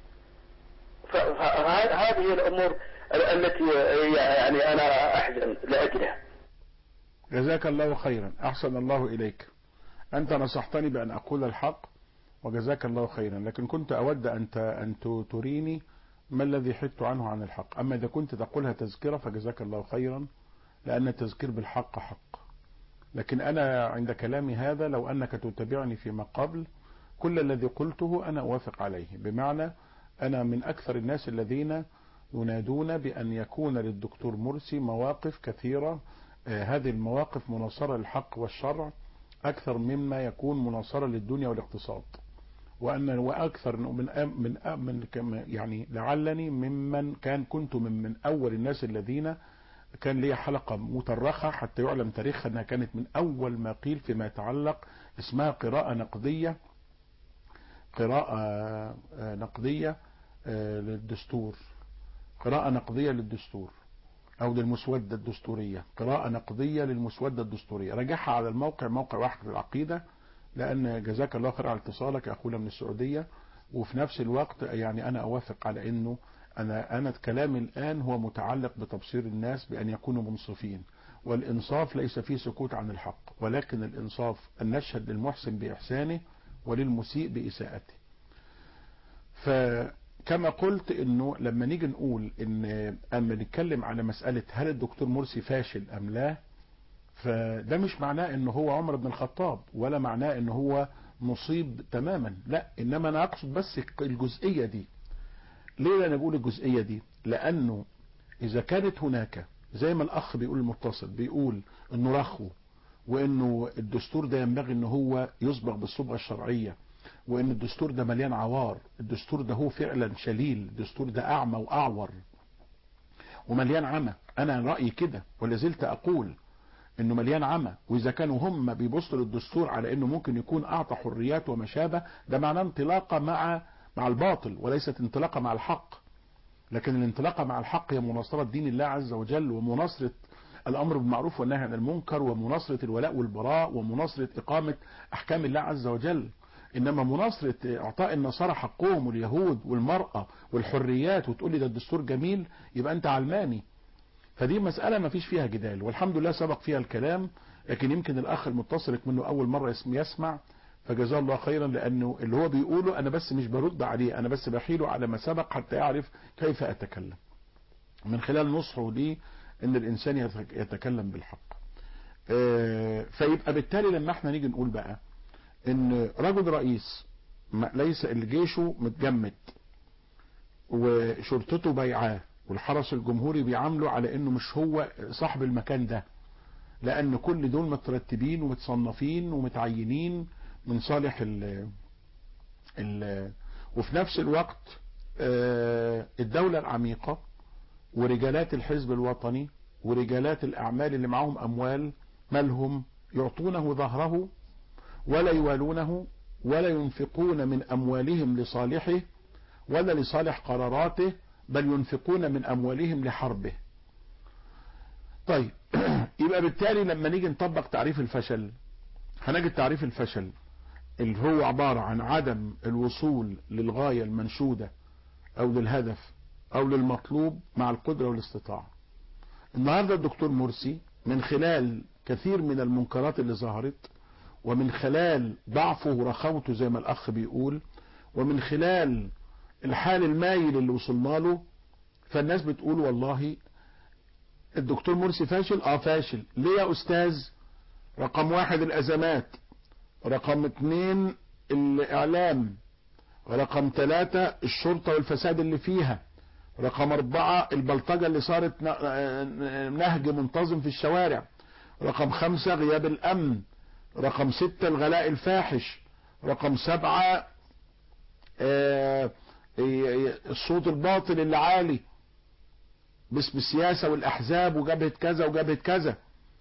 فهذه الأمور التي يعني أنا أحزن لأجلها جزاك الله خيرا أحسن الله إليك أنت نصحتني بأن أقول الحق وجزاك الله خيرا لكن كنت أود أن أن تريني ما الذي حدت عنه عن الحق أما إذا كنت تقولها تذكرة فجزاك الله خيرا لأن التذكير بالحق حق لكن أنا عند كلامي هذا لو أنك تتبعني فيما قبل كل الذي قلته أنا أوافق عليه بمعنى أنا من أكثر الناس الذين ينادون بأن يكون للدكتور مرسي مواقف كثيرة آه هذه المواقف مناصرة للحق والشرع أكثر مما يكون مناصرة للدنيا والاقتصاد وأن وأكثر من من من يعني لعلني ممن كان كنت من من أول الناس الذين كان لي حلقة مترخة حتى يعلم تاريخها أنها كانت من أول ما قيل فيما يتعلق اسمها قراءة نقدية قراءة نقدية للدستور قراءة نقدية للدستور أو للمسودة الدستورية قراءة نقدية للمسودة الدستورية رجعها على الموقع موقع واحد العقيدة لأن جزاك الله خير على اتصالك أخونا من السعودية وفي نفس الوقت يعني أنا أوافق على أنه أنا أنا كلامي الآن هو متعلق بتبصير الناس بأن يكونوا منصفين والإنصاف ليس فيه سكوت عن الحق ولكن الإنصاف أن نشهد للمحسن بإحسانه وللمسيء بإساءته فكما قلت انه لما نيجي نقول ان اما نتكلم على مسألة هل الدكتور مرسي فاشل ام لا فده مش معناه ان هو عمر بن الخطاب ولا معناه ان هو مصيب تماما لا انما انا اقصد بس الجزئية دي ليه انا بقول الجزئية دي لانه اذا كانت هناك زي ما الاخ بيقول المتصل بيقول انه رخو وانه الدستور ده ينبغي ان هو يصبغ بالصبغة الشرعية وان الدستور ده مليان عوار الدستور ده هو فعلا شليل الدستور ده اعمى واعور ومليان عمى انا رأيي كده ولازلت اقول انه مليان عمى واذا كانوا هم بيبصوا للدستور على انه ممكن يكون اعطى حريات وما شابه ده معناه انطلاقه مع مع الباطل وليست انطلاقه مع الحق لكن الانطلاقه مع الحق هي مناصره دين الله عز وجل ومناصره الامر بالمعروف والنهي عن المنكر ومناصره الولاء والبراء ومناصره اقامه احكام الله عز وجل انما مناصرة اعطاء النصارى حقهم واليهود والمرأة والحريات وتقول لي ده الدستور جميل يبقى انت علماني فدي مسألة ما فيش فيها جدال والحمد لله سبق فيها الكلام لكن يمكن الاخ المتصل منه اول مرة يسمع فجزاه الله خيرا لانه اللي هو بيقوله انا بس مش برد عليه انا بس بحيله على ما سبق حتى يعرف كيف اتكلم من خلال نصحه لي ان الانسان يتكلم بالحق فيبقى بالتالي لما احنا نيجي نقول بقى ان رجل رئيس ليس اللي جيشه متجمد وشرطته بيعاه والحرس الجمهوري بيعامله على انه مش هو صاحب المكان ده لان كل دول مترتبين ومتصنفين ومتعينين من صالح ال ال وفي نفس الوقت الدولة العميقة ورجالات الحزب الوطني ورجالات الأعمال اللي معهم أموال مالهم يعطونه ظهره ولا يوالونه ولا ينفقون من أموالهم لصالحه ولا لصالح قراراته بل ينفقون من أموالهم لحربه طيب يبقى بالتالي لما نيجي نطبق تعريف الفشل هنجد تعريف الفشل اللي هو عبارة عن عدم الوصول للغاية المنشودة او للهدف او للمطلوب مع القدرة والاستطاعة النهاردة الدكتور مرسي من خلال كثير من المنكرات اللي ظهرت ومن خلال ضعفه ورخوته زي ما الاخ بيقول ومن خلال الحال المايل اللي وصلنا له فالناس بتقول والله الدكتور مرسي فاشل اه فاشل ليه يا استاذ رقم واحد الازمات رقم اتنين الاعلام رقم ثلاثة الشرطة والفساد اللي فيها رقم اربعة البلطجة اللي صارت نهج منتظم في الشوارع رقم خمسة غياب الامن رقم ستة الغلاء الفاحش رقم سبعة الصوت الباطل اللي عالي باسم السياسة والاحزاب وجبهة كذا وجبهة كذا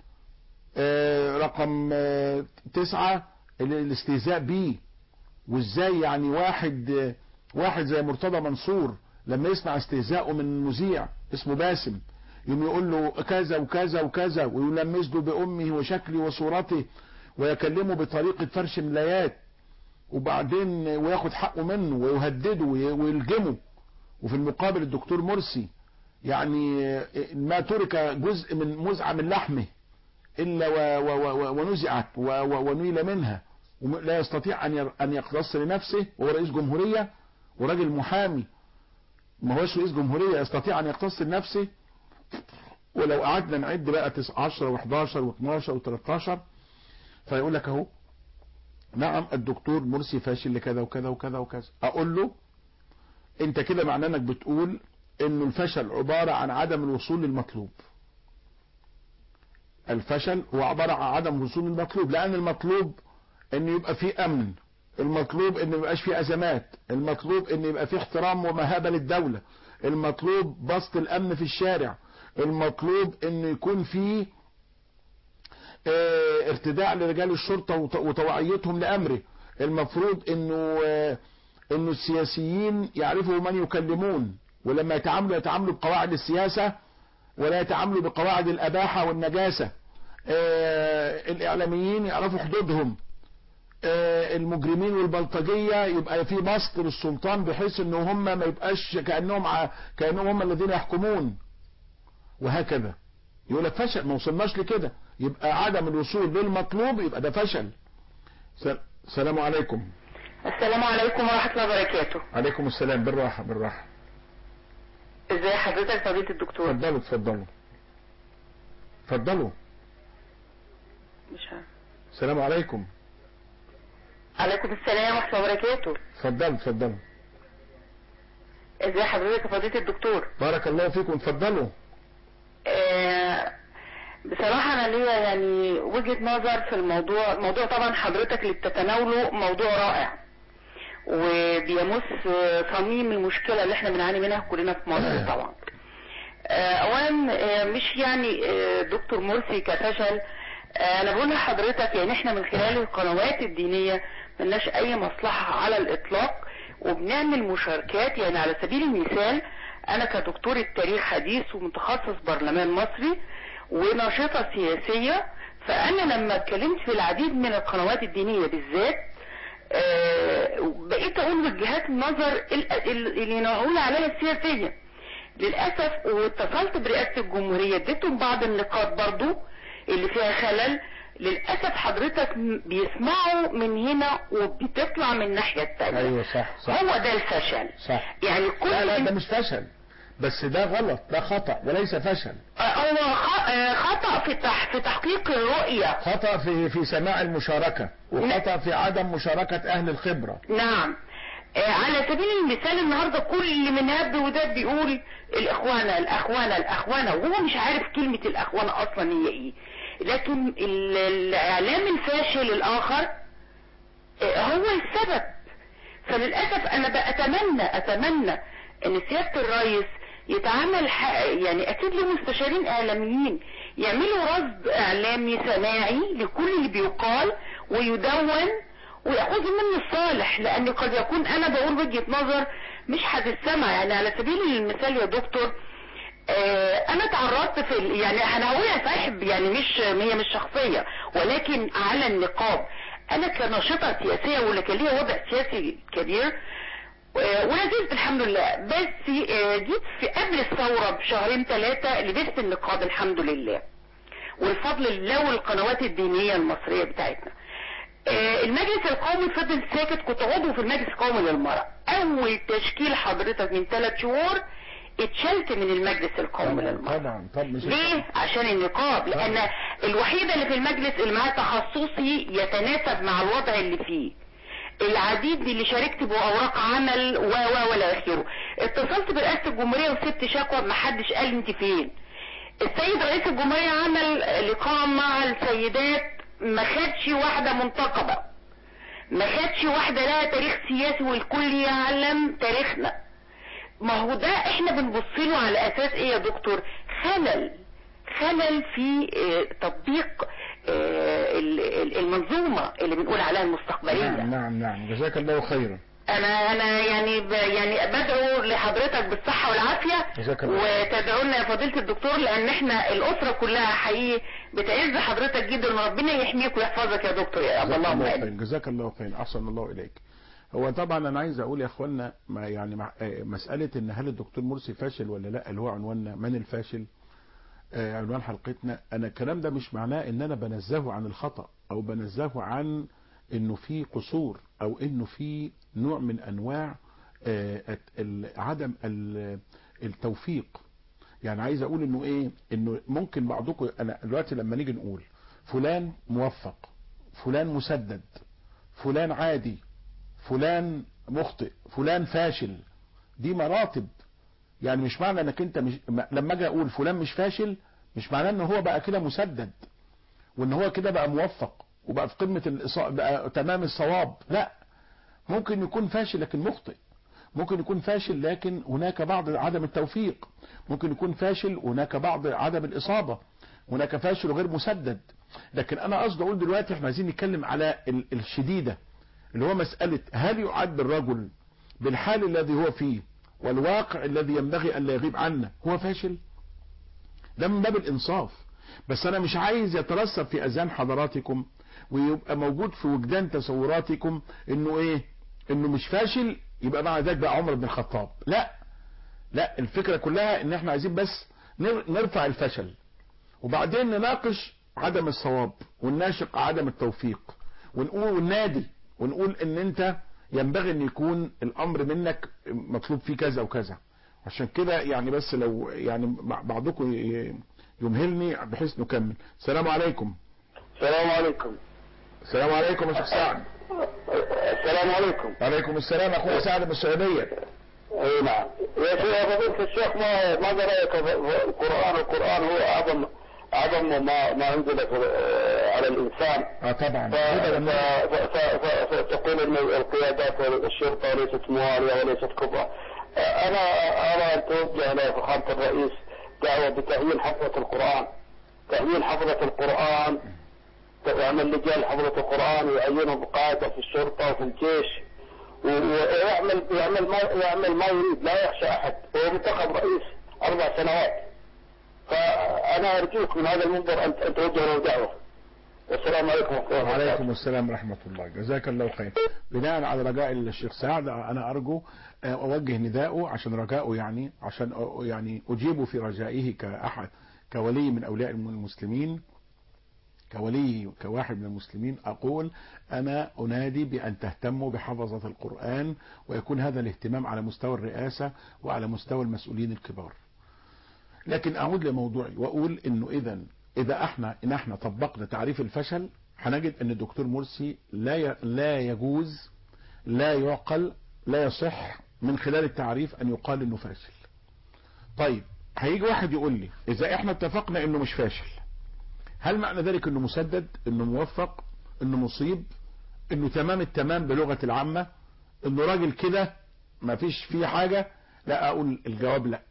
رقم تسعة الاستهزاء بيه وازاي يعني واحد واحد زي مرتضى منصور لما يسمع استهزاءه من مذيع اسمه باسم يوم يقول له كذا وكذا وكذا ويلمس له بامه وشكله وصورته ويكلمه بطريقة فرش ملايات وبعدين وياخد حقه منه ويهدده ويلجمه وفي المقابل الدكتور مرسي يعني ما ترك جزء من مزعة من لحمه الا ونزعت ونيل منها ولا يستطيع ان ان يقتص لنفسه وهو رئيس جمهورية وراجل محامي ما هوش رئيس جمهورية يستطيع ان يقتص لنفسه ولو قعدنا نعد بقى 10 و11 و12 و13 فيقول لك اهو نعم الدكتور مرسي فاشل لكذا وكذا وكذا وكذا اقول له انت كده معناه انك بتقول انه الفشل عبارة عن عدم الوصول للمطلوب الفشل هو عبارة عن عدم الوصول للمطلوب لان المطلوب ان يبقى فيه امن المطلوب ان يبقاش فيه ازمات المطلوب ان يبقى فيه احترام ومهابة للدولة المطلوب بسط الامن في الشارع المطلوب ان يكون فيه اه ارتداع لرجال الشرطة وتوعيتهم لامره المفروض انه اه انه السياسيين يعرفوا من يكلمون ولما يتعاملوا يتعاملوا بقواعد السياسة ولا يتعاملوا بقواعد الاباحة والنجاسة اه الاعلاميين يعرفوا حدودهم المجرمين والبلطجية يبقى في بسط للسلطان بحيث ان هم ما يبقاش كأنهم ع... كأنهم هم الذين يحكمون وهكذا يقول لك فشل ما وصلناش لكده يبقى عدم الوصول للمطلوب يبقى ده فشل السلام عليكم السلام عليكم ورحمة الله وبركاته عليكم السلام بالراحة بالراحة ازي حضرتك فضيلة الدكتور اتفضلوا اتفضلوا اتفضلوا مش عارف السلام عليكم عليكم السلام ورحمة الله وبركاته اتفضلوا اتفضلوا ازي حضرتك يا فضيلة الدكتور بارك الله فيكم اتفضلوا آه بصراحة انا ليا يعني وجهة نظر في الموضوع الموضوع طبعا حضرتك اللي بتتناوله موضوع رائع وبيمس صميم المشكلة اللي احنا بنعاني منها كلنا في مصر طبعا آه اولا آه مش يعني دكتور مرسي كفشل انا بقول لحضرتك يعني احنا من خلال القنوات الدينية ملناش اي مصلحة على الاطلاق وبنعمل مشاركات يعني على سبيل المثال انا كدكتور التاريخ حديث ومتخصص برلمان مصري وناشطة سياسية فانا لما اتكلمت في العديد من القنوات الدينية بالذات آه، بقيت اقول وجهات نظر ال- ال- اللي نقول عليها السياسية للأسف واتصلت برئاسة الجمهورية اديتهم بعض النقاط برضو اللي فيها خلل للأسف حضرتك م- بيسمعوا من هنا وبتطلع من الناحية التانية ايوه صح صح هو ده الفشل صح يعني كل لا لا ده مش فشل بس ده غلط ده خطأ وليس فشل هو خ- آه، خطأ في تح- في تحقيق الرؤية خطأ في في سماع المشاركة وخطأ في عدم مشاركة أهل الخبرة نعم آه، على سبيل المثال النهاردة كل من هب ودب بيقول الإخوانة الأخوانة الأخوانة وهو مش عارف كلمة الأخوانة أصلا هي إيه لكن ال- الإعلام الفاشل الآخر آه، هو السبب فللأسف أنا بأتمنى أتمنى أن سيادة الرئيس يتعامل ح- يعني أكيد له مستشارين إعلاميين يعملوا رصد إعلامي سماعي لكل اللي بيقال ويدون ويأخذ منه الصالح لأن قد يكون أنا بقول وجهة نظر مش هتتسمع يعني على سبيل المثال يا دكتور آه، انا تعرضت في ال- يعني انا هقولها صاحب يعني مش هي مش شخصية ولكن على النقاب انا كناشطة سياسية واللي كان ليا وضع سياسي كبير آه، ولا زلت الحمد لله بس آه، جيت في قبل الثورة بشهرين ثلاثة لبست النقاب الحمد لله والفضل لله والقنوات الدينية المصرية بتاعتنا آه، المجلس القومي فضل ساكت كنت عضو في المجلس القومي للمرأة اول تشكيل حضرتك من ثلاث شهور اتشلت من المجلس القومي طبعا للمرأة طبعا طب مش ليه؟ عشان النقاب لان الوحيدة اللي في المجلس اللي معاه تخصصي يتناسب مع الوضع اللي فيه العديد اللي شاركت باوراق عمل و و ولا اخره اتصلت برئاسة الجمهورية وسبت شكوى ما حدش قال لي انت فين السيد رئيس الجمهورية عمل لقاء مع السيدات ما خدش واحدة منتقبة ما خدش واحدة لها تاريخ سياسي والكل يعلم تاريخنا ما هو ده احنا بنبص له على اساس ايه يا دكتور خلل خلل في اه، تطبيق اه، ال- ال- المنظومة اللي بنقول عليها المستقبلية نعم نعم نعم جزاك الله خيرا انا انا يعني ب يعني بدعو لحضرتك بالصحة والعافية جزاك الله. وتدعو لنا يا فضيلة الدكتور لان احنا الاسرة كلها حقيقي بتعز حضرتك جدا وربنا يحميك ويحفظك يا دكتور يا رب جزاك اللهم الله امين خير جزاك الله خير احسن الله اليك هو طبعا انا عايز اقول يا اخوانا ما يعني مع آه، مساله ان هل الدكتور مرسي فاشل ولا لا اللي هو عنواننا من الفاشل آه، عنوان حلقتنا انا الكلام ده مش معناه ان انا بنزهه عن الخطا او بنزهه عن انه في قصور او انه في نوع من انواع آه، الت- ال- عدم ال- التوفيق يعني عايز اقول انه ايه انه ممكن بعضكم انا دلوقتي لما نيجي نقول فلان موفق فلان مسدد فلان عادي فلان مخطئ فلان فاشل دي مراتب يعني مش معنى انك انت مش م- لما اجي اقول فلان مش فاشل مش معناه ان هو بقى كده مسدد وان هو كده بقى موفق وبقى في قمة الإصابة بقى تمام الصواب لا ممكن يكون فاشل لكن مخطئ ممكن يكون فاشل لكن هناك بعض عدم التوفيق ممكن يكون فاشل وهناك بعض عدم الإصابة هناك فاشل وغير مسدد لكن انا قصدي اقول دلوقتي احنا عايزين نتكلم على ال- الشديدة اللي هو مسألة هل يعد الرجل بالحال الذي هو فيه والواقع الذي ينبغي ان لا يغيب عنه هو فاشل ده من باب الانصاف بس انا مش عايز يترسب في اذهان حضراتكم ويبقى موجود في وجدان تصوراتكم انه ايه انه مش فاشل يبقى مع ذلك بقى عمر بن الخطاب لا لا الفكرة كلها ان احنا عايزين بس نر- نرفع الفشل وبعدين نناقش عدم الصواب ونناشق عدم التوفيق ونقول وننادي ونقول ان انت ينبغي ان يكون الامر منك مطلوب فيه كذا وكذا عشان كده يعني بس لو يعني بعضكم ي- يمهلني بحيث نكمل السلام عليكم السلام عليكم السلام عليكم يا شيخ سعد السلام عليكم وعليكم السلام اخويا سعد من السعوديه اي نعم يا شيخ فضيلة الشيخ ما ماذا رايك في في القران القران هو اعظم اعظم ما ما انزل في- على الانسان اه طبعا ف- كده لما ف- ف- ف- فتقول ان القيادات الشرطه ليست مواليه وليست كبرى انا ارى ان توجه الى فخامه الرئيس دعوه بتأهيل حفظه القران تأهيل حفظه القران يعمل لجان حفظه القران ويعينهم قاده في الشرطه وفي الجيش و- ويعمل يعمل ما يعمل ما يريد لا يخشى احد هو منتخب رئيس اربع سنوات فانا ارجوك من هذا المنبر ان أن توجه له دعوه والسلام عليكم ورحمة الله وبركاته وعليكم السلام ورحمة الله جزاك الله خير بناء على رجاء الشيخ سعد أنا أرجو آه، أوجه نداءه عشان رجاءه يعني عشان أ- يعني أجيب في رجائه كأحد كولي من أولياء المسلمين كولي كواحد من المسلمين أقول أنا أنادي بأن تهتموا بحفظة القرآن ويكون هذا الاهتمام على مستوى الرئاسة وعلى مستوى المسؤولين الكبار لكن أعود لموضوعي وأقول إنه إذا إذا احنا إن احنا طبقنا تعريف الفشل هنجد ان الدكتور مرسي لا ي- لا يجوز لا يعقل لا يصح من خلال التعريف ان يقال انه فاشل طيب هيجي واحد يقول لي اذا احنا اتفقنا انه مش فاشل هل معنى ذلك انه مسدد انه موفق انه مصيب انه تمام التمام بلغة العامة انه راجل كده ما فيش فيه حاجة لا اقول الجواب لا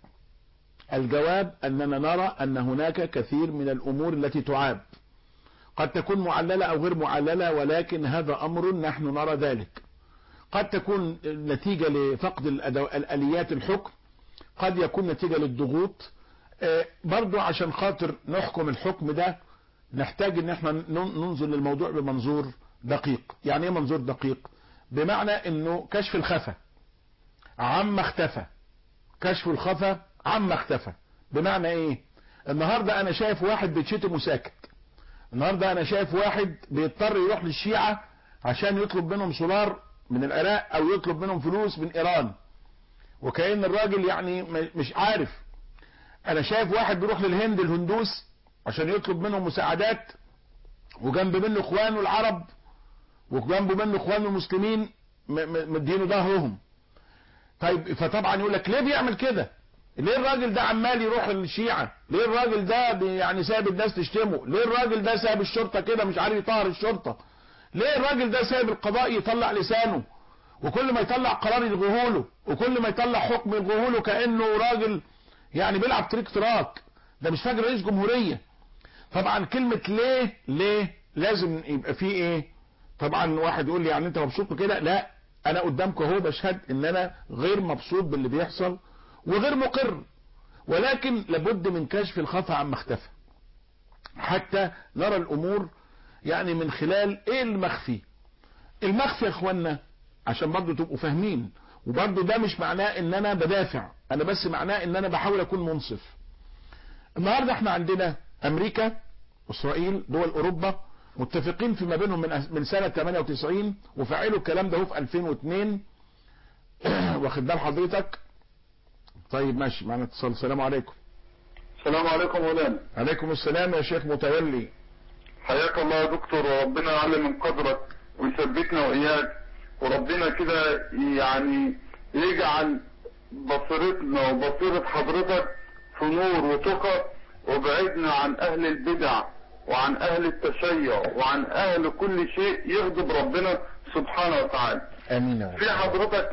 الجواب اننا نرى ان هناك كثير من الامور التي تعاب قد تكون معللة او غير معللة ولكن هذا امر نحن نرى ذلك قد تكون نتيجة لفقد الأدو- الاليات الحكم قد يكون نتيجة للضغوط آه، برضو عشان خاطر نحكم الحكم ده نحتاج ان احنا نن- ننظر للموضوع بمنظور دقيق يعني ايه منظور دقيق بمعنى انه كشف الخفا عما اختفى كشف الخفا عما اختفى بمعنى ايه النهاردة انا شايف واحد بيتشتم وساكت النهاردة انا شايف واحد بيضطر يروح للشيعة عشان يطلب منهم سولار من العراق او يطلب منهم فلوس من ايران وكأن الراجل يعني م- مش عارف انا شايف واحد بيروح للهند الهندوس عشان يطلب منهم مساعدات وجنب منه اخوانه العرب وجنبه منه اخوانه المسلمين م- م- مدينه ظهرهم طيب فطبعا يقول لك ليه بيعمل كده ليه الراجل ده عمال يروح للشيعة ليه الراجل ده بي- يعني سايب الناس تشتمه ليه الراجل ده سايب الشرطة كده مش عارف يطهر الشرطة ليه الراجل ده سايب القضاء يطلع لسانه وكل ما يطلع قرار يلغوه وكل ما يطلع حكم يلغوه كأنه راجل يعني بيلعب تريك تراك ده مش فاكر رئيس جمهورية طبعا كلمة ليه ليه لازم يبقى فيه ايه طبعا واحد يقول لي يعني انت مبسوط بكده لا انا قدامك اهو بشهد ان انا غير مبسوط باللي بيحصل وغير مقر ولكن لابد من كشف الخفا عما اختفى حتى نرى الامور يعني من خلال ايه المخفي المخفي يا اخوانا عشان برضو تبقوا فاهمين وبرضو ده مش معناه ان انا بدافع انا بس معناه ان انا بحاول اكون منصف النهاردة احنا عندنا امريكا اسرائيل دول اوروبا متفقين فيما بينهم من من سنة 98 وفعلوا الكلام ده هو في 2002 واخد بال حضرتك طيب ماشي معنا اتصال السلام عليكم السلام عليكم مولانا عليكم السلام يا شيخ متولي حياك الله يا دكتور وربنا يعلي من قدرك ويثبتنا واياك وربنا كده يعني يجعل بصيرتنا وبصيرة حضرتك في نور وتقى وبعدنا عن اهل البدع وعن اهل التشيع وعن اهل كل شيء يغضب ربنا سبحانه وتعالى امين يا رب في حضرتك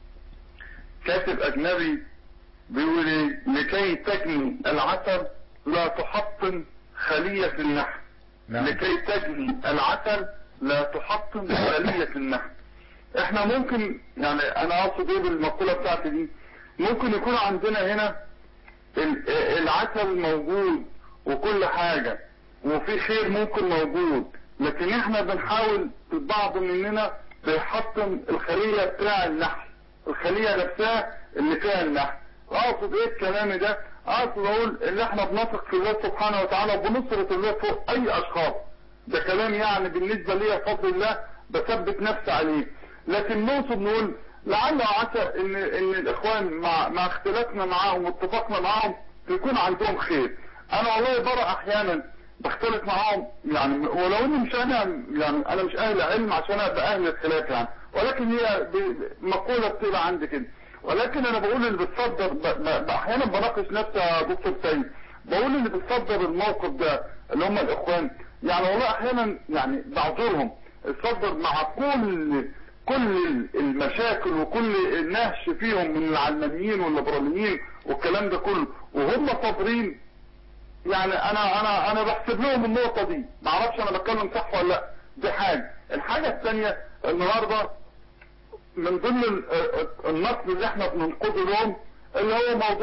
كاتب اجنبي بيقول ايه لكي تجني العسل لا تحطم خلية النحل نعم لكي تجني العسل لا تحطم خلية النحل احنا ممكن يعني انا اقصد ايه بالمقولة بتاعتي دي ممكن يكون عندنا هنا ال- العسل موجود وكل حاجة وفي خير ممكن موجود لكن احنا بنحاول البعض مننا بيحطم الخلية بتاع النحل الخلية نفسها اللي فيها النحل اقصد ايه الكلام ده اقصد اقول ان احنا بنثق في الله سبحانه وتعالى وبنصرة الله فوق اي اشخاص ده كلام يعني بالنسبة لي بفضل الله بثبت نفسي عليه لكن نقصد نقول لعل وعسى ان ان الاخوان مع مع اختلافنا معاهم واتفاقنا معاهم يكون عندهم خير انا والله برى احيانا بختلف معاهم يعني ولو اني مش انا يعني انا مش اهل علم عشان ابقى اهل الخلاف يعني ولكن هي ب- مقولة بتبقى عندي كده ولكن انا بقول اللي بتصدر ب- ب- احيانا بناقش نفسي يا دكتور سيد بقول اللي بتصدر الموقف ده اللي هم الاخوان يعني والله احيانا يعني بعذرهم الصدر مع كل كل المشاكل وكل النهش فيهم من العلمانيين والليبراليين والكلام ده كله وهم صابرين يعني انا انا انا بحسب لهم النقطة دي معرفش انا بتكلم صح ولا لا دي حاجة الحاجة الثانية النهاردة من ضمن ال- ال- النقد اللي احنا بننقده لهم اللي هو موضوع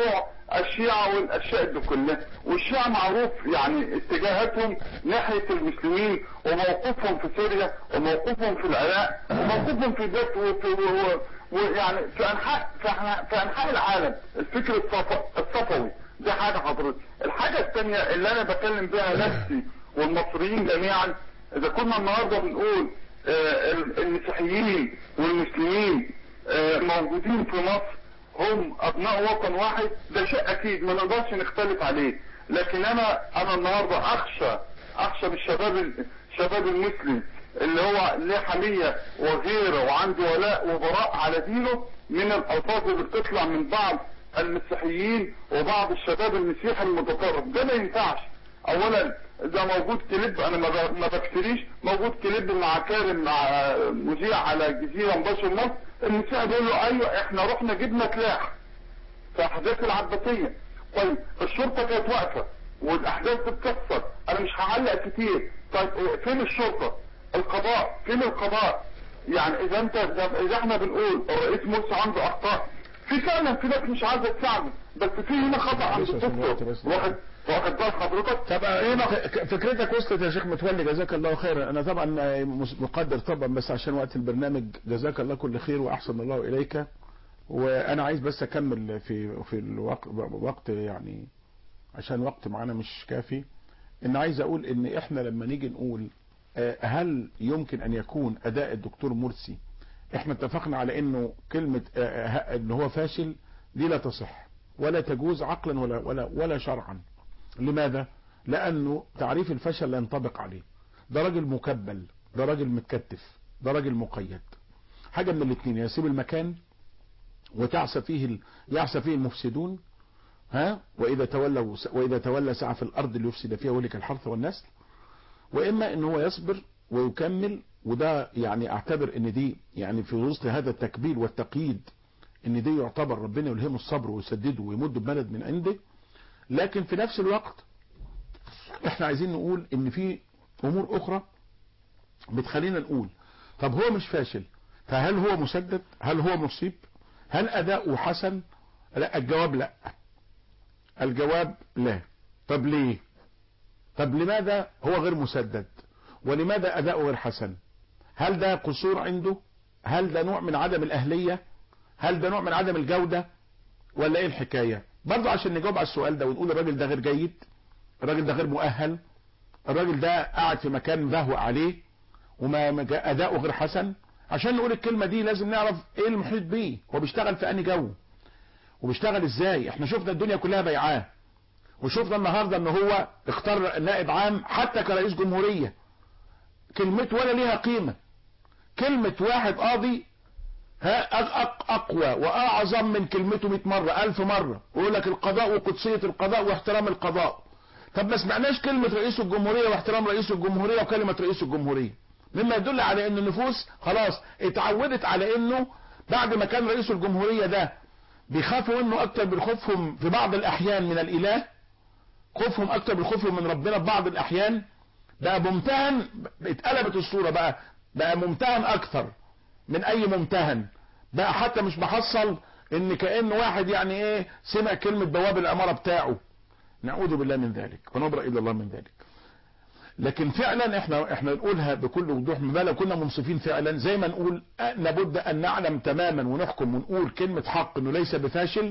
الشيعة والاشياء دي كلها والشيعة معروف يعني اتجاهاتهم ناحية المسلمين وموقفهم في سوريا وموقفهم في العراق وموقفهم في بيت وفي و- ويعني في انحاء في أنحاء- في انحاء العالم الفكر الصف- الصفوي دي حاجة حضرتك الحاجة الثانية اللي انا بكلم بها نفسي والمصريين جميعا اذا كنا النهاردة بنقول آه، المسيحيين والمسلمين آه، موجودين في مصر هم ابناء وطن واحد ده شيء اكيد ما نقدرش نختلف عليه لكن انا انا النهارده اخشى اخشى بالشباب الشباب المسلم اللي هو ليه حمية وغيره وعنده ولاء وبراء على دينه من الالفاظ اللي بتطلع من بعض المسيحيين وبعض الشباب المسيحي المتطرف ده ما ينفعش اولا ده موجود كليب انا ما ب- ما بفتريش موجود كليب مع كارم مع مذيع على الجزيره مباشر مصر المسيحي بيقول له ايوه احنا رحنا جبنا سلاح في احداث العباسيه طيب الشرطه كانت واقفه والاحداث بتكسر انا مش هعلق كتير طيب إيه، فين الشرطه القضاء فين القضاء يعني اذا انت اذا احنا بنقول الرئيس مرسي عنده اخطاء في فعلا في ناس مش عايزه تساعده بس في هنا خطا عند بس عشان الوقت الدكتور بس. واخد واخد بال حضرتك طب في هنا ف- فكرتك وصلت يا شيخ متولي جزاك الله خيرا انا طبعا مس- مقدر طبعا بس عشان وقت البرنامج جزاك الله كل خير واحسن الله اليك وانا عايز بس اكمل في في الوقت وقت يعني عشان وقت معانا مش كافي ان عايز اقول ان احنا لما نيجي نقول آه، هل يمكن ان يكون اداء الدكتور مرسي احنا اتفقنا على انه كلمة آه، آه، ان هو فاشل دي لا تصح ولا تجوز عقلا ولا ولا ولا شرعا لماذا لانه تعريف الفشل لا ينطبق عليه ده راجل مكبل ده راجل متكتف ده راجل مقيد حاجة من الاثنين يسيب المكان وتعسى فيه ال... يعسى فيه المفسدون ها واذا تولوا واذا تولى سعى في الارض ليفسد فيها ولك الحرث والنسل واما ان هو يصبر ويكمل وده يعني اعتبر ان دي يعني في وسط هذا التكبير والتقييد ان دي يعتبر ربنا يلهمه الصبر ويسدده ويمد بمدد من عنده لكن في نفس الوقت احنا عايزين نقول ان في امور اخرى بتخلينا نقول طب هو مش فاشل فهل هو مسدد هل هو مصيب هل اداؤه حسن لا الجواب لا الجواب لا طب ليه طب لماذا هو غير مسدد ولماذا اداؤه غير حسن هل ده قصور عنده هل ده نوع من عدم الاهلية هل ده نوع من عدم الجودة ولا ايه الحكاية برضه عشان نجاوب على السؤال ده ونقول الراجل ده غير جيد الراجل ده غير مؤهل الراجل ده قاعد في مكان بهوى عليه وما ما جا- اداؤه غير حسن عشان نقول الكلمة دي لازم نعرف ايه المحيط بيه هو بيشتغل في انهي جو وبيشتغل ازاي احنا شفنا الدنيا كلها بيعاه وشفنا النهاردة ان هو اختار نائب عام حتى كرئيس جمهورية كلمته ولا ليها قيمة كلمة واحد قاضي ها أق أق اقوى واعظم من كلمته 100 مرة 1000 مرة ويقول لك القضاء وقدسية القضاء واحترام القضاء طب ما سمعناش كلمة رئيس الجمهورية واحترام رئيس الجمهورية وكلمة رئيس الجمهورية مما يدل على ان النفوس خلاص اتعودت على انه بعد ما كان رئيس الجمهورية ده بيخافوا منه اكتر من خوفهم في بعض الاحيان من الاله خوفهم اكتر من خوفهم من ربنا في بعض الاحيان بقى ممتهن اتقلبت الصورة بقى بقى ممتهن اكثر من اي ممتهن بقى حتى مش محصل ان كأن واحد يعني ايه سمع كلمة بواب العمارة بتاعه نعوذ بالله من ذلك ونبرأ الى الله من ذلك لكن فعلا احنا احنا نقولها بكل وضوح ما لو كنا منصفين فعلا زي ما نقول أه، لابد ان نعلم تماما ونحكم ونقول كلمة حق انه ليس بفاشل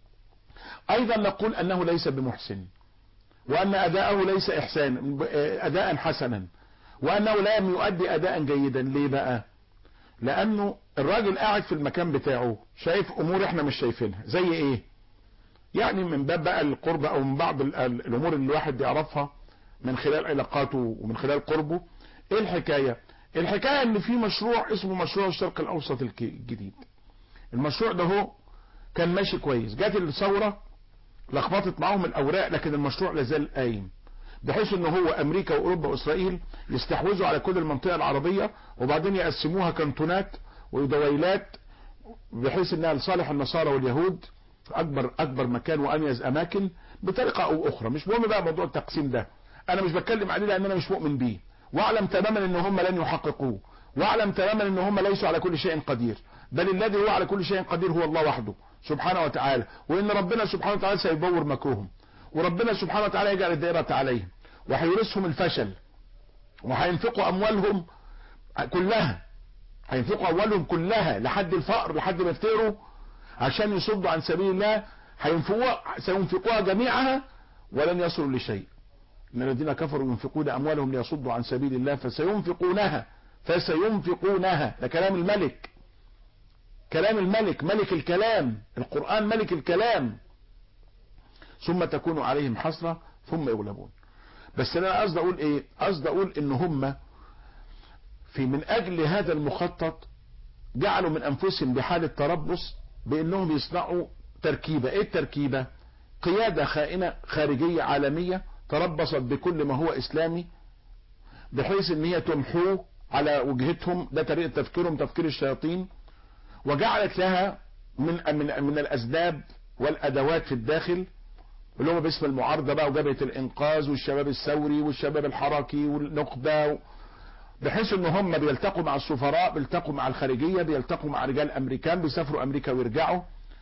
ايضا نقول انه ليس بمحسن وان اداءه ليس احسان اداء حسنا وانه لم يؤدي اداء جيدا ليه بقى لانه الراجل قاعد في المكان بتاعه شايف امور احنا مش شايفينها زي ايه يعني من باب بقى القرب او من بعض ال- ال- الامور اللي الواحد يعرفها من خلال علاقاته ومن خلال قربه ايه الحكاية الحكاية ان في مشروع اسمه مشروع الشرق الاوسط الك- الجديد المشروع ده هو كان ماشي كويس جات الثورة لخبطت معاهم الاوراق لكن المشروع لازال قايم بحيث ان هو امريكا واوروبا واسرائيل يستحوذوا على كل المنطقة العربية وبعدين يقسموها كانتونات ودويلات بحيث انها لصالح النصارى واليهود اكبر اكبر مكان واميز اماكن بطريقة او اخرى مش مهم بقى موضوع التقسيم ده انا مش بتكلم عليه لان انا مش مؤمن بيه واعلم تماما ان هم لن يحققوه واعلم تماما ان هم ليسوا على كل شيء قدير بل الذي هو على كل شيء قدير هو الله وحده سبحانه وتعالى وان ربنا سبحانه وتعالى سيبور مكرهم وربنا سبحانه وتعالى يجعل الدائرة عليهم وهيورثهم الفشل وهينفقوا اموالهم كلها هينفقوا اموالهم كلها لحد الفقر لحد ما يفتقروا عشان يصدوا عن سبيل الله هينفقوها سينفقوها جميعها ولن يصلوا لشيء ان الذين كفروا ينفقون اموالهم ليصدوا عن سبيل الله فسينفقونها فسينفقونها ده كلام الملك كلام الملك ملك الكلام القرآن ملك الكلام ثم تكون عليهم حسرة ثم يغلبون بس انا قصد اقول ايه قصد اقول ان هم في من اجل هذا المخطط جعلوا من انفسهم بحالة تربص بانهم يصنعوا تركيبة ايه التركيبة قيادة خائنة خارجية عالمية تربصت بكل ما هو اسلامي بحيث ان هي تمحوه على وجهتهم ده طريقة تفكيرهم تفكير الشياطين وجعلت لها من من من الاسباب والادوات في الداخل اللي هم باسم المعارضه بقى وجبهه الانقاذ والشباب الثوري والشباب الحركي والنخبه بحيث ان هم بيلتقوا مع السفراء بيلتقوا مع الخارجيه بيلتقوا مع رجال امريكان بيسافروا امريكا ويرجعوا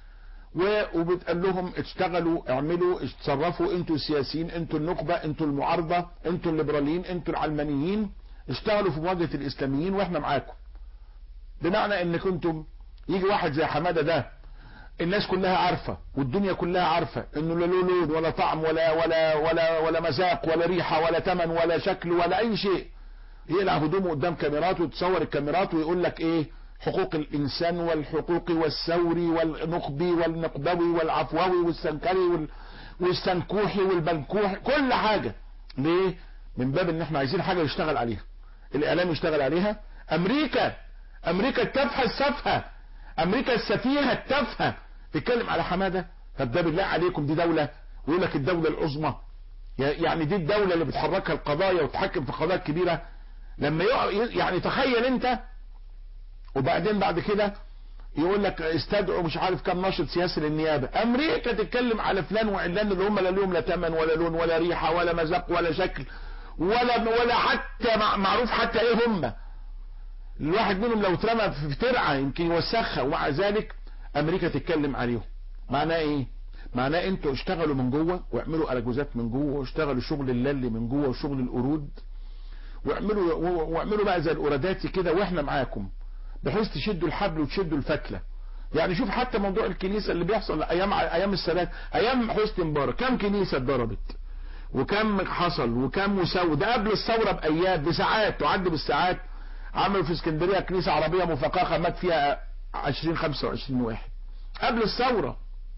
وبتقول لهم اشتغلوا اعملوا اتصرفوا انتوا السياسيين انتوا النخبه انتوا المعارضه انتوا الليبراليين انتوا العلمانيين اشتغلوا في مواجهه الاسلاميين واحنا معاكم بمعنى ان كنتم يجي واحد زي حماده ده الناس كلها عارفة والدنيا كلها عارفة انه لا له لون ولا طعم ولا ولا ولا ولا مذاق ولا ريحة ولا تمن ولا شكل ولا اي شيء يقلع هدومه قدام كاميرات وتصور الكاميرات ويقول لك ايه حقوق الانسان والحقوق والثوري والنخبي والنقبوي والعفووي والسنكري وال والسنكوحي والبنكوحي كل حاجة ليه من باب ان احنا عايزين حاجة يشتغل عليها الاعلام يشتغل عليها امريكا امريكا التافهه السفهه امريكا السفيهه التافهه تتكلم على حماده طب ده بالله عليكم دي دوله ويقول لك الدوله العظمى يعني دي الدوله اللي بتحركها القضايا وتحكم في قضايا كبيره لما يعني تخيل انت وبعدين بعد كده يقول لك استدعوا مش عارف كم ناشط سياسي للنيابه امريكا تتكلم على فلان وعلان اللي هم لا لهم لا ثمن ولا لون ولا ريحه ولا مذاق ولا شكل ولا ولا حتى معروف حتى ايه هم الواحد منهم لو اترمى في ترعه يمكن يوسخها ومع ذلك امريكا تتكلم عليهم معناه ايه معناه انتوا اشتغلوا من جوه واعملوا اراجوزات من جوه واشتغلوا شغل اللي من جوه وشغل القرود واعملوا واعملوا بقى زي القراداتي كده واحنا معاكم بحيث تشدوا الحبل وتشدوا الفتله يعني شوف حتى موضوع الكنيسه اللي بيحصل ايام ايام السادات ايام حسني مبارك كم كنيسه اتضربت وكم حصل وكم مساوي ده قبل الثوره بايام بساعات تعد بالساعات عملوا في اسكندريه كنيسه عربيه مفققه مات فيها 20 25 واحد قبل الثوره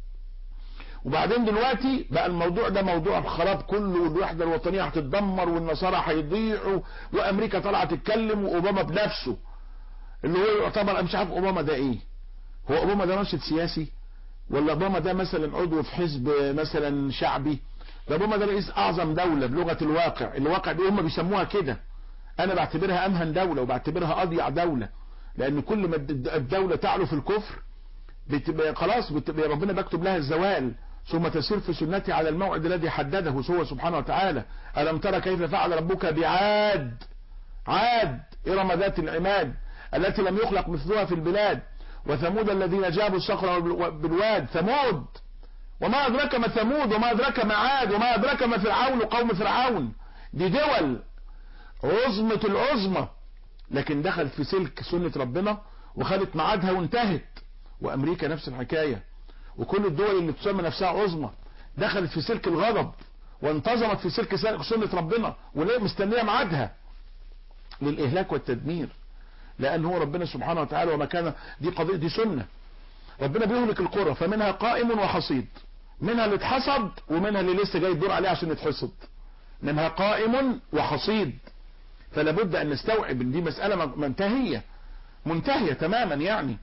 وبعدين دلوقتي بقى الموضوع ده موضوع الخراب كله والوحده الوطنيه هتتدمر والنصارى هيضيعوا وامريكا طالعه تتكلم واوباما بنفسه اللي هو يعتبر مش عارف اوباما ده ايه هو اوباما ده ناشط سياسي ولا اوباما ده مثلا عضو في حزب مثلا شعبي ده اوباما ده رئيس اعظم دوله بلغه الواقع الواقع دي هم بيسموها كده انا بعتبرها امهن دولة وبعتبرها اضيع دولة لان كل ما الدولة تعلو في الكفر بتبقى خلاص بتبقى ربنا بيكتب لها الزوال ثم تسير في سنتي على الموعد الذي حدده هو سبحانه وتعالى ألم ترى كيف فعل ربك بعاد عاد إرم ذات العماد التي لم يخلق مثلها في البلاد وثمود الذين جابوا الصخر بالواد ثمود وما أدرك ما ثمود وما أدرك ما عاد وما أدرك ما فرعون قوم فرعون دي دول عظمة العظمة لكن دخلت في سلك سنة ربنا وخدت ميعادها وانتهت وامريكا نفس الحكاية وكل الدول اللي تسمى نفسها عظمى دخلت في سلك الغضب وانتظمت في سلك سنة ربنا وليه مستنية ميعادها للاهلاك والتدمير لان هو ربنا سبحانه وتعالى وما كان دي قضية دي سنة ربنا بيهلك القرى فمنها قائم وحصيد منها اللي اتحصد ومنها اللي لسه جاي الدور عليه عشان يتحصد منها قائم وحصيد فلا بد ان نستوعب ان دي مسألة منتهية منتهية تماما يعني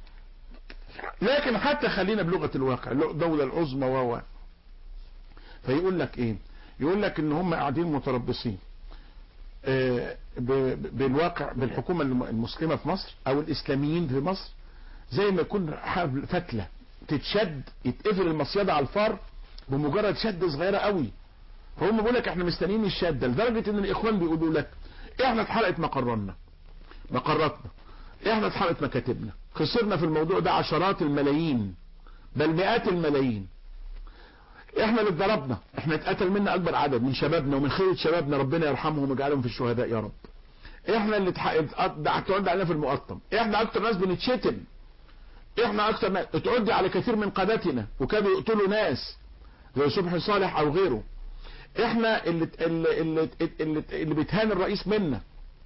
لكن حتى خلينا بلغة الواقع الدولة العظمى و فيقول لك ايه يقول لك ان هم قاعدين متربصين آه بالواقع بالحكومة المسلمة في مصر او الاسلاميين في مصر زي ما يكون حبل فتلة تتشد يتقفل المصيدة على الفار بمجرد شدة صغيرة قوي فهم بيقول لك احنا مستنيين الشدة لدرجة ان الاخوان بيقولوا لك احنا اتحرقت مقرنا مقراتنا احنا اتحرقت مكاتبنا خسرنا في الموضوع ده عشرات الملايين بل مئات الملايين احنا اللي اتضربنا احنا اتقتل منا اكبر عدد من شبابنا ومن خيرة شبابنا ربنا يرحمهم ويجعلهم في الشهداء يا رب احنا اللي اتعد علينا في المقطم احنا اكتر ناس بنتشتم احنا اكتر ناس اتعدي على كثير من قادتنا وكانوا يقتلوا ناس زي صبحي صالح او غيره احنا اللي اللي اللي, اللي, اللي بيتهان الرئيس منا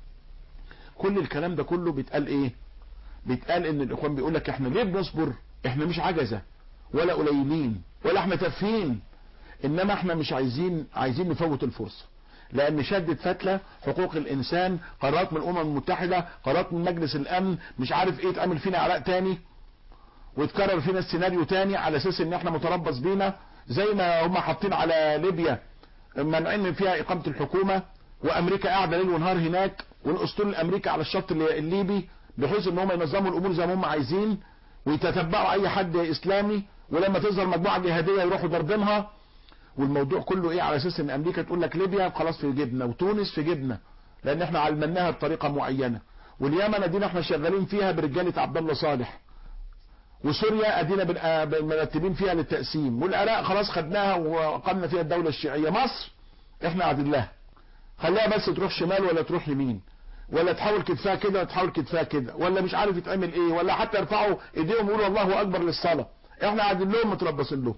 كل الكلام ده كله بيتقال ايه بيتقال ان الاخوان بيقول لك احنا ليه بنصبر احنا مش عجزة ولا قليلين ولا احنا تافهين انما احنا مش عايزين عايزين نفوت الفرصة لان شدت فتلة حقوق الانسان قرارات من الامم المتحدة قرارات من مجلس الامن مش عارف ايه اتعمل فينا عراق تاني واتكرر فينا السيناريو تاني على اساس ان احنا متربص بينا زي ما هم حاطين على ليبيا منعين فيها اقامة الحكومة وامريكا قاعدة ليل ونهار هناك والاسطول الامريكي على الشط الليبي بحيث ان هم ينظموا الامور زي ما هم عايزين ويتتبعوا اي حد اسلامي ولما تظهر مجموعة جهادية يروحوا ضربينها والموضوع كله ايه على اساس ان امريكا تقول لك ليبيا خلاص في جبنا وتونس في جبنا لان احنا علمناها بطريقة معينة واليمن ادينا احنا شغالين فيها برجالة عبد الله صالح وسوريا ادينا مرتبين فيها للتقسيم والعراق خلاص خدناها وقمنا فيها الدولة الشيعية مصر احنا قاعدين لها خليها بس تروح شمال ولا تروح يمين ولا تحاول كتفها كده ولا تحاول كتفها كده ولا مش عارف يتعمل ايه ولا حتى يرفعوا ايديهم ويقولوا الله اكبر للصلاة احنا قاعدين لهم متربصين لهم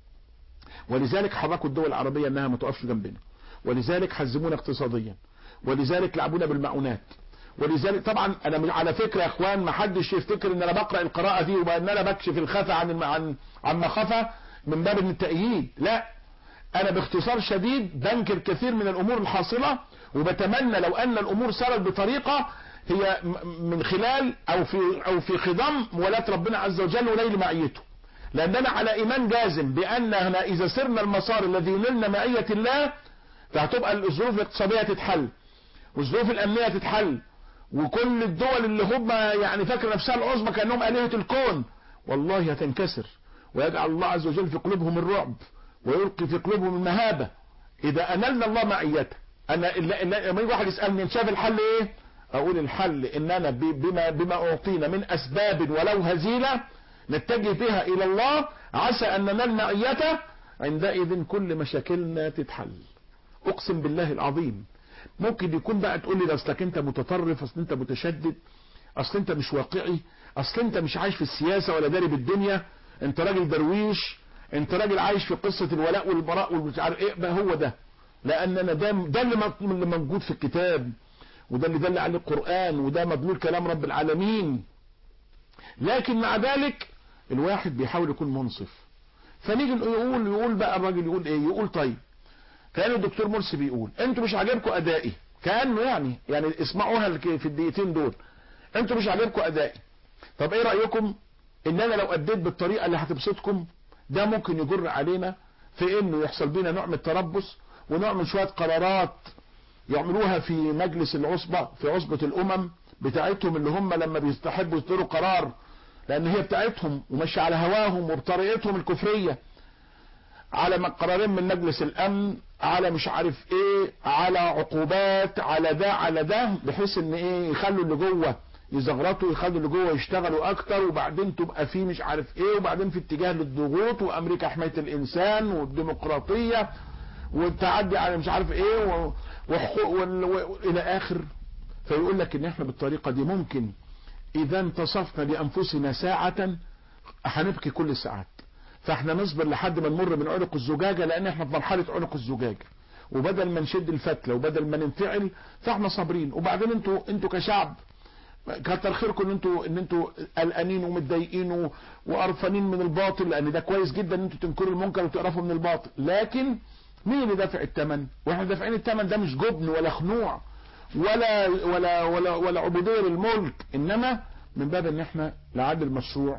ولذلك حركوا الدول العربية انها ما تقفش جنبنا ولذلك حزمونا اقتصاديا ولذلك لعبونا بالمعونات ولذلك طبعا انا على فكرة يا اخوان ما حدش يفتكر ان انا بقرأ القراءة دي وبان انا بكشف الخفى عن عن عن خفى من باب التأييد لا انا باختصار شديد بنكر كثير من الامور الحاصلة وبتمنى لو ان الامور سارت بطريقة هي من خلال او في او في خضم ولاة ربنا عز وجل ونيل معيته لاننا على ايمان جازم باننا اذا سرنا المسار الذي ينلنا معية الله فهتبقى الظروف الاقتصادية تتحل والظروف الامنية تتحل وكل الدول اللي هم يعني فاكر نفسها العظمى كانهم آلهة الكون والله هتنكسر ويجعل الله عز وجل في قلوبهم الرعب ويلقي في قلوبهم المهابة اذا انلنا الله معيته انا لما يجي واحد يسألني شاف الحل ايه اقول الحل ان انا بما, بما اعطينا من اسباب ولو هزيلة نتجه بها الى الله عسى ان ننال معيته عندئذ كل مشاكلنا تتحل اقسم بالله العظيم ممكن يكون بقى تقول لي اصلك انت متطرف اصل انت متشدد اصل انت مش واقعي اصل انت مش عايش في السياسة ولا داري بالدنيا انت راجل درويش انت راجل عايش في قصة الولاء والبراء والمش عارف ايه بقى هو ده لاننا ده ده اللي موجود في الكتاب وده اللي دل عليه القرآن وده مدلول كلام رب العالمين لكن مع ذلك الواحد بيحاول يكون منصف فنيجي يقول يقول بقى الراجل يقول ايه يقول طيب كان الدكتور مرسي بيقول انتوا مش عاجبكم ادائي كانه يعني يعني اسمعوها في الدقيقتين دول انتوا مش عاجبكم ادائي طب ايه رايكم ان انا لو اديت بالطريقه اللي هتبسطكم ده ممكن يجر علينا في انه يحصل بينا نوع من التربص ونوع من شويه قرارات يعملوها في مجلس العصبة في عصبة الامم بتاعتهم اللي هم لما بيستحبوا يصدروا قرار لان هي بتاعتهم وماشيه على هواهم وبطريقتهم الكفرية على قرارين من مجلس الامن على مش عارف ايه على عقوبات على ده على ده بحيث ان ايه يخلوا اللي جوه يزغرطوا يخلوا اللي جوه يشتغلوا اكتر وبعدين تبقى في مش عارف ايه وبعدين في اتجاه للضغوط وامريكا حماية الانسان والديمقراطية والتعدي على مش عارف ايه وحقوق والى اخر فيقول لك ان احنا بالطريقة دي ممكن اذا انتصفنا لانفسنا ساعة هنبكي كل الساعات فاحنا نصبر لحد ما نمر من عنق الزجاجة لان احنا في مرحلة عنق الزجاجة وبدل ما نشد الفتلة وبدل ما ننفعل فاحنا صابرين وبعدين انتوا انتوا كشعب كتر خيركم ان انتوا ان انتوا قلقانين ومتضايقين وقرفانين من الباطل لان ده كويس جدا ان انتوا تنكروا المنكر وتقرفوا من الباطل لكن مين اللي دافع الثمن واحنا دافعين الثمن ده مش جبن ولا خنوع ولا ولا ولا ولا عبوديه للملك انما من باب ان احنا لعد المشروع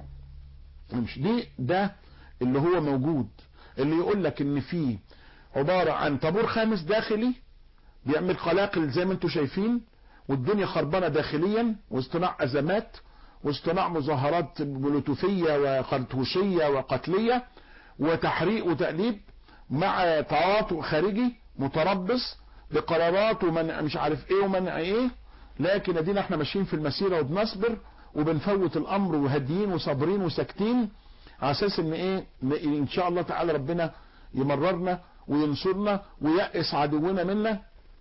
مش دي ده اللي هو موجود اللي يقول لك ان في عبارة عن طابور خامس داخلي بيعمل قلاقل زي ما انتم شايفين والدنيا خربانة داخليا واصطناع ازمات واصطناع مظاهرات بلوتوثية وخرطوشية وقتلية وتحريق وتأليب مع تعاطؤ خارجي متربص بقرارات ومنع مش عارف ايه ومنع ايه لكن ادينا احنا ماشيين في المسيرة وبنصبر وبنفوت الامر وهاديين وصابرين وساكتين على اساس ان ايه ن- ان شاء الله تعالى ربنا يمررنا وينصرنا ويأس عدونا منا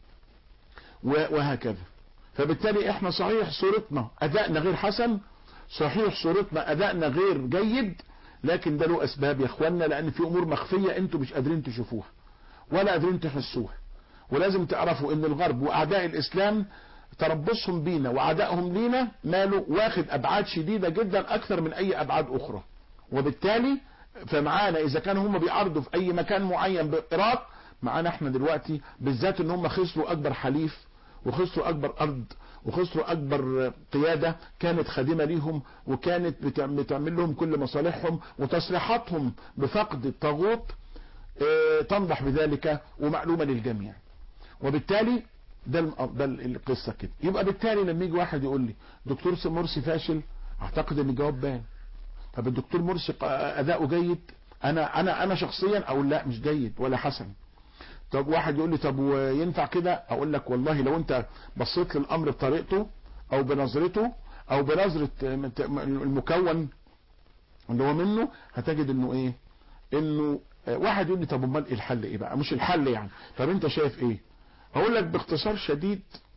و- وهكذا فبالتالي احنا صحيح صورتنا ادائنا غير حسن صحيح صورتنا ادائنا غير جيد لكن ده له اسباب يا اخوانا لان في امور مخفيه انتوا مش قادرين تشوفوها ولا قادرين تحسوها ولازم تعرفوا ان الغرب واعداء الاسلام تربصهم بينا وعدائهم لينا ماله واخد ابعاد شديده جدا اكثر من اي ابعاد اخرى وبالتالي فمعانا اذا كانوا هم بيعرضوا في اي مكان معين بالعراق معانا احنا دلوقتي بالذات ان هم خسروا اكبر حليف وخسروا اكبر ارض وخسروا اكبر قيادة كانت خادمة ليهم وكانت بتع- بتعمل لهم كل مصالحهم وتصريحاتهم بفقد الطاغوت اه، تنضح بذلك ومعلومة للجميع وبالتالي ده الم- ده ال- القصة كده يبقى بالتالي لما يجي واحد يقول لي دكتور مرسي فاشل اعتقد ان الجواب بان طب الدكتور مرسي ق- اداؤه جيد انا انا انا شخصيا اقول لا مش جيد ولا حسن طب واحد يقول لي طب وينفع كده اقول لك والله لو انت بصيت للامر بطريقته او بنظرته او بنظرة المكون اللي هو منه هتجد انه ايه انه واحد يقول لي طب امال ايه الحل ايه بقى مش الحل يعني طب انت شايف ايه هقول لك باختصار شديد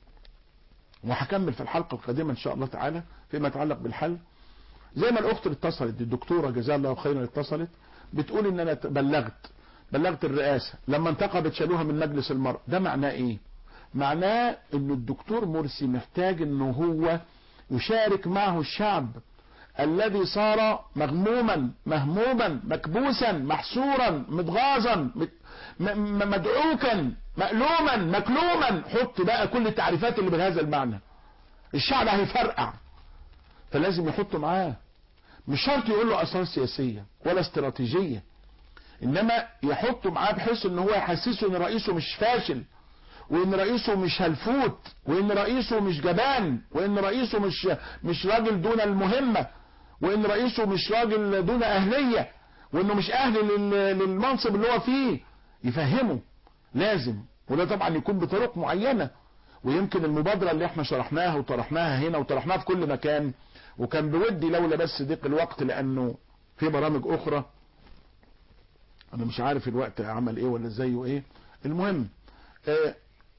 وهكمل في الحلقة القادمة ان شاء الله تعالى فيما يتعلق بالحل زي ما الاخت اللي اتصلت الدكتورة جزاها الله خيرا اتصلت بتقول ان انا بلغت بلغت الرئاسة لما انتقبت شالوها من مجلس المرأة ده معناه ايه معناه ان الدكتور مرسي محتاج انه هو يشارك معه الشعب الذي صار مغموما مهموما مكبوسا محصورا متغاظا مت- م- م- مدعوكا مألوما مكلوما حط بقى كل التعريفات اللي بهذا المعنى الشعب هيفرقع فلازم يحطه معاه مش شرط يقول له اسرار سياسيه ولا استراتيجيه انما يحطه معاه بحيث ان هو يحسسه ان رئيسه مش فاشل وان رئيسه مش هلفوت وان رئيسه مش جبان وان رئيسه مش مش راجل دون المهمه وان رئيسه مش راجل دون اهليه وانه مش اهل لل- للمنصب اللي هو فيه يفهمه لازم وده طبعا يكون بطرق معينه ويمكن المبادره اللي احنا شرحناها وطرحناها هنا وطرحناها في كل مكان وكان بودي لولا بس ضيق الوقت لانه في برامج اخرى انا مش عارف الوقت عمل ايه ولا ازاي وايه المهم آه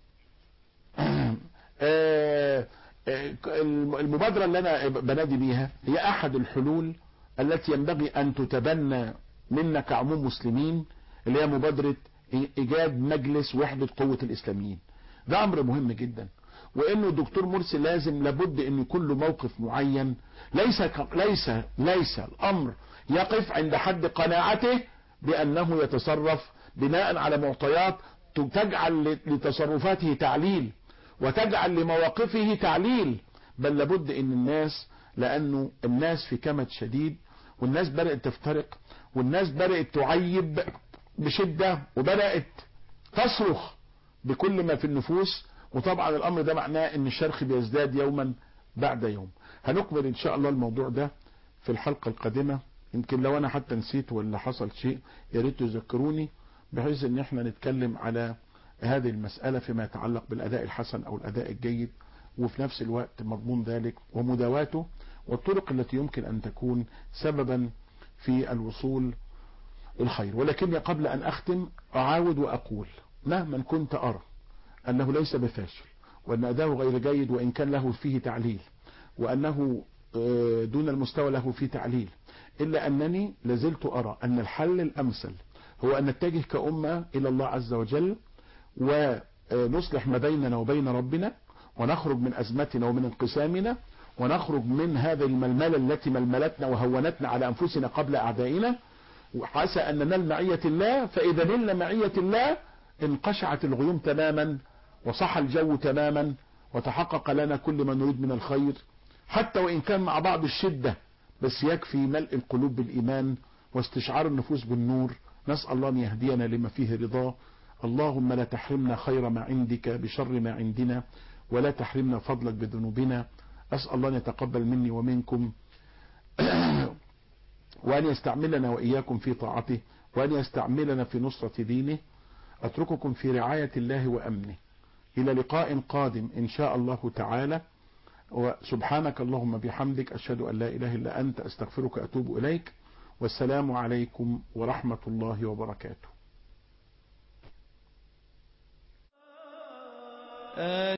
آه آه المبادرة اللي انا بنادي بيها هي احد الحلول التي ينبغي ان تتبنى منا كعموم مسلمين اللي هي مبادرة ايجاد مجلس وحدة قوة الاسلاميين ده امر مهم جدا وانه الدكتور مرسي لازم لابد ان يكون له موقف معين ليس ك... ليس ليس الامر يقف عند حد قناعته بانه يتصرف بناء على معطيات تجعل لتصرفاته تعليل وتجعل لمواقفه تعليل بل لابد ان الناس لانه الناس في كمد شديد والناس بدأت تفترق والناس بدأت تعيب بشدة وبدأت تصرخ بكل ما في النفوس وطبعا الامر ده معناه ان الشرخ بيزداد يوما بعد يوم هنكمل ان شاء الله الموضوع ده في الحلقة القادمة يمكن لو انا حتى نسيت ولا حصل شيء يا ريت تذكروني بحيث ان احنا نتكلم على هذه المسألة فيما يتعلق بالاداء الحسن او الاداء الجيد وفي نفس الوقت مضمون ذلك ومداواته والطرق التي يمكن ان تكون سببا في الوصول الخير ولكني قبل ان اختم اعاود واقول مهما كنت ارى انه ليس بفاشل وان اداؤه غير جيد وان كان له فيه تعليل وانه دون المستوى له فيه تعليل الا انني لازلت ارى ان الحل الامثل هو ان نتجه كأمة الى الله عز وجل ونصلح ما بيننا وبين ربنا ونخرج من ازمتنا ومن انقسامنا ونخرج من هذه الململة التي ململتنا وهونتنا على انفسنا قبل اعدائنا وعسى ان ننال معية الله فاذا نلنا معية الله انقشعت الغيوم تماما وصح الجو تماما وتحقق لنا كل ما نريد من الخير حتى وإن كان مع بعض الشدة بس يكفي ملء القلوب بالإيمان واستشعار النفوس بالنور نسأل الله أن يهدينا لما فيه رضاه اللهم لا تحرمنا خير ما عندك بشر ما عندنا ولا تحرمنا فضلك بذنوبنا أسأل الله أن يتقبل مني ومنكم وأن يستعملنا وإياكم في طاعته وأن يستعملنا في نصرة دينه أترككم في رعاية الله وأمنه إلى لقاء قادم إن شاء الله تعالى وسبحانك اللهم بحمدك أشهد أن لا إله إلا أنت أستغفرك أتوب إليك والسلام عليكم ورحمة الله وبركاته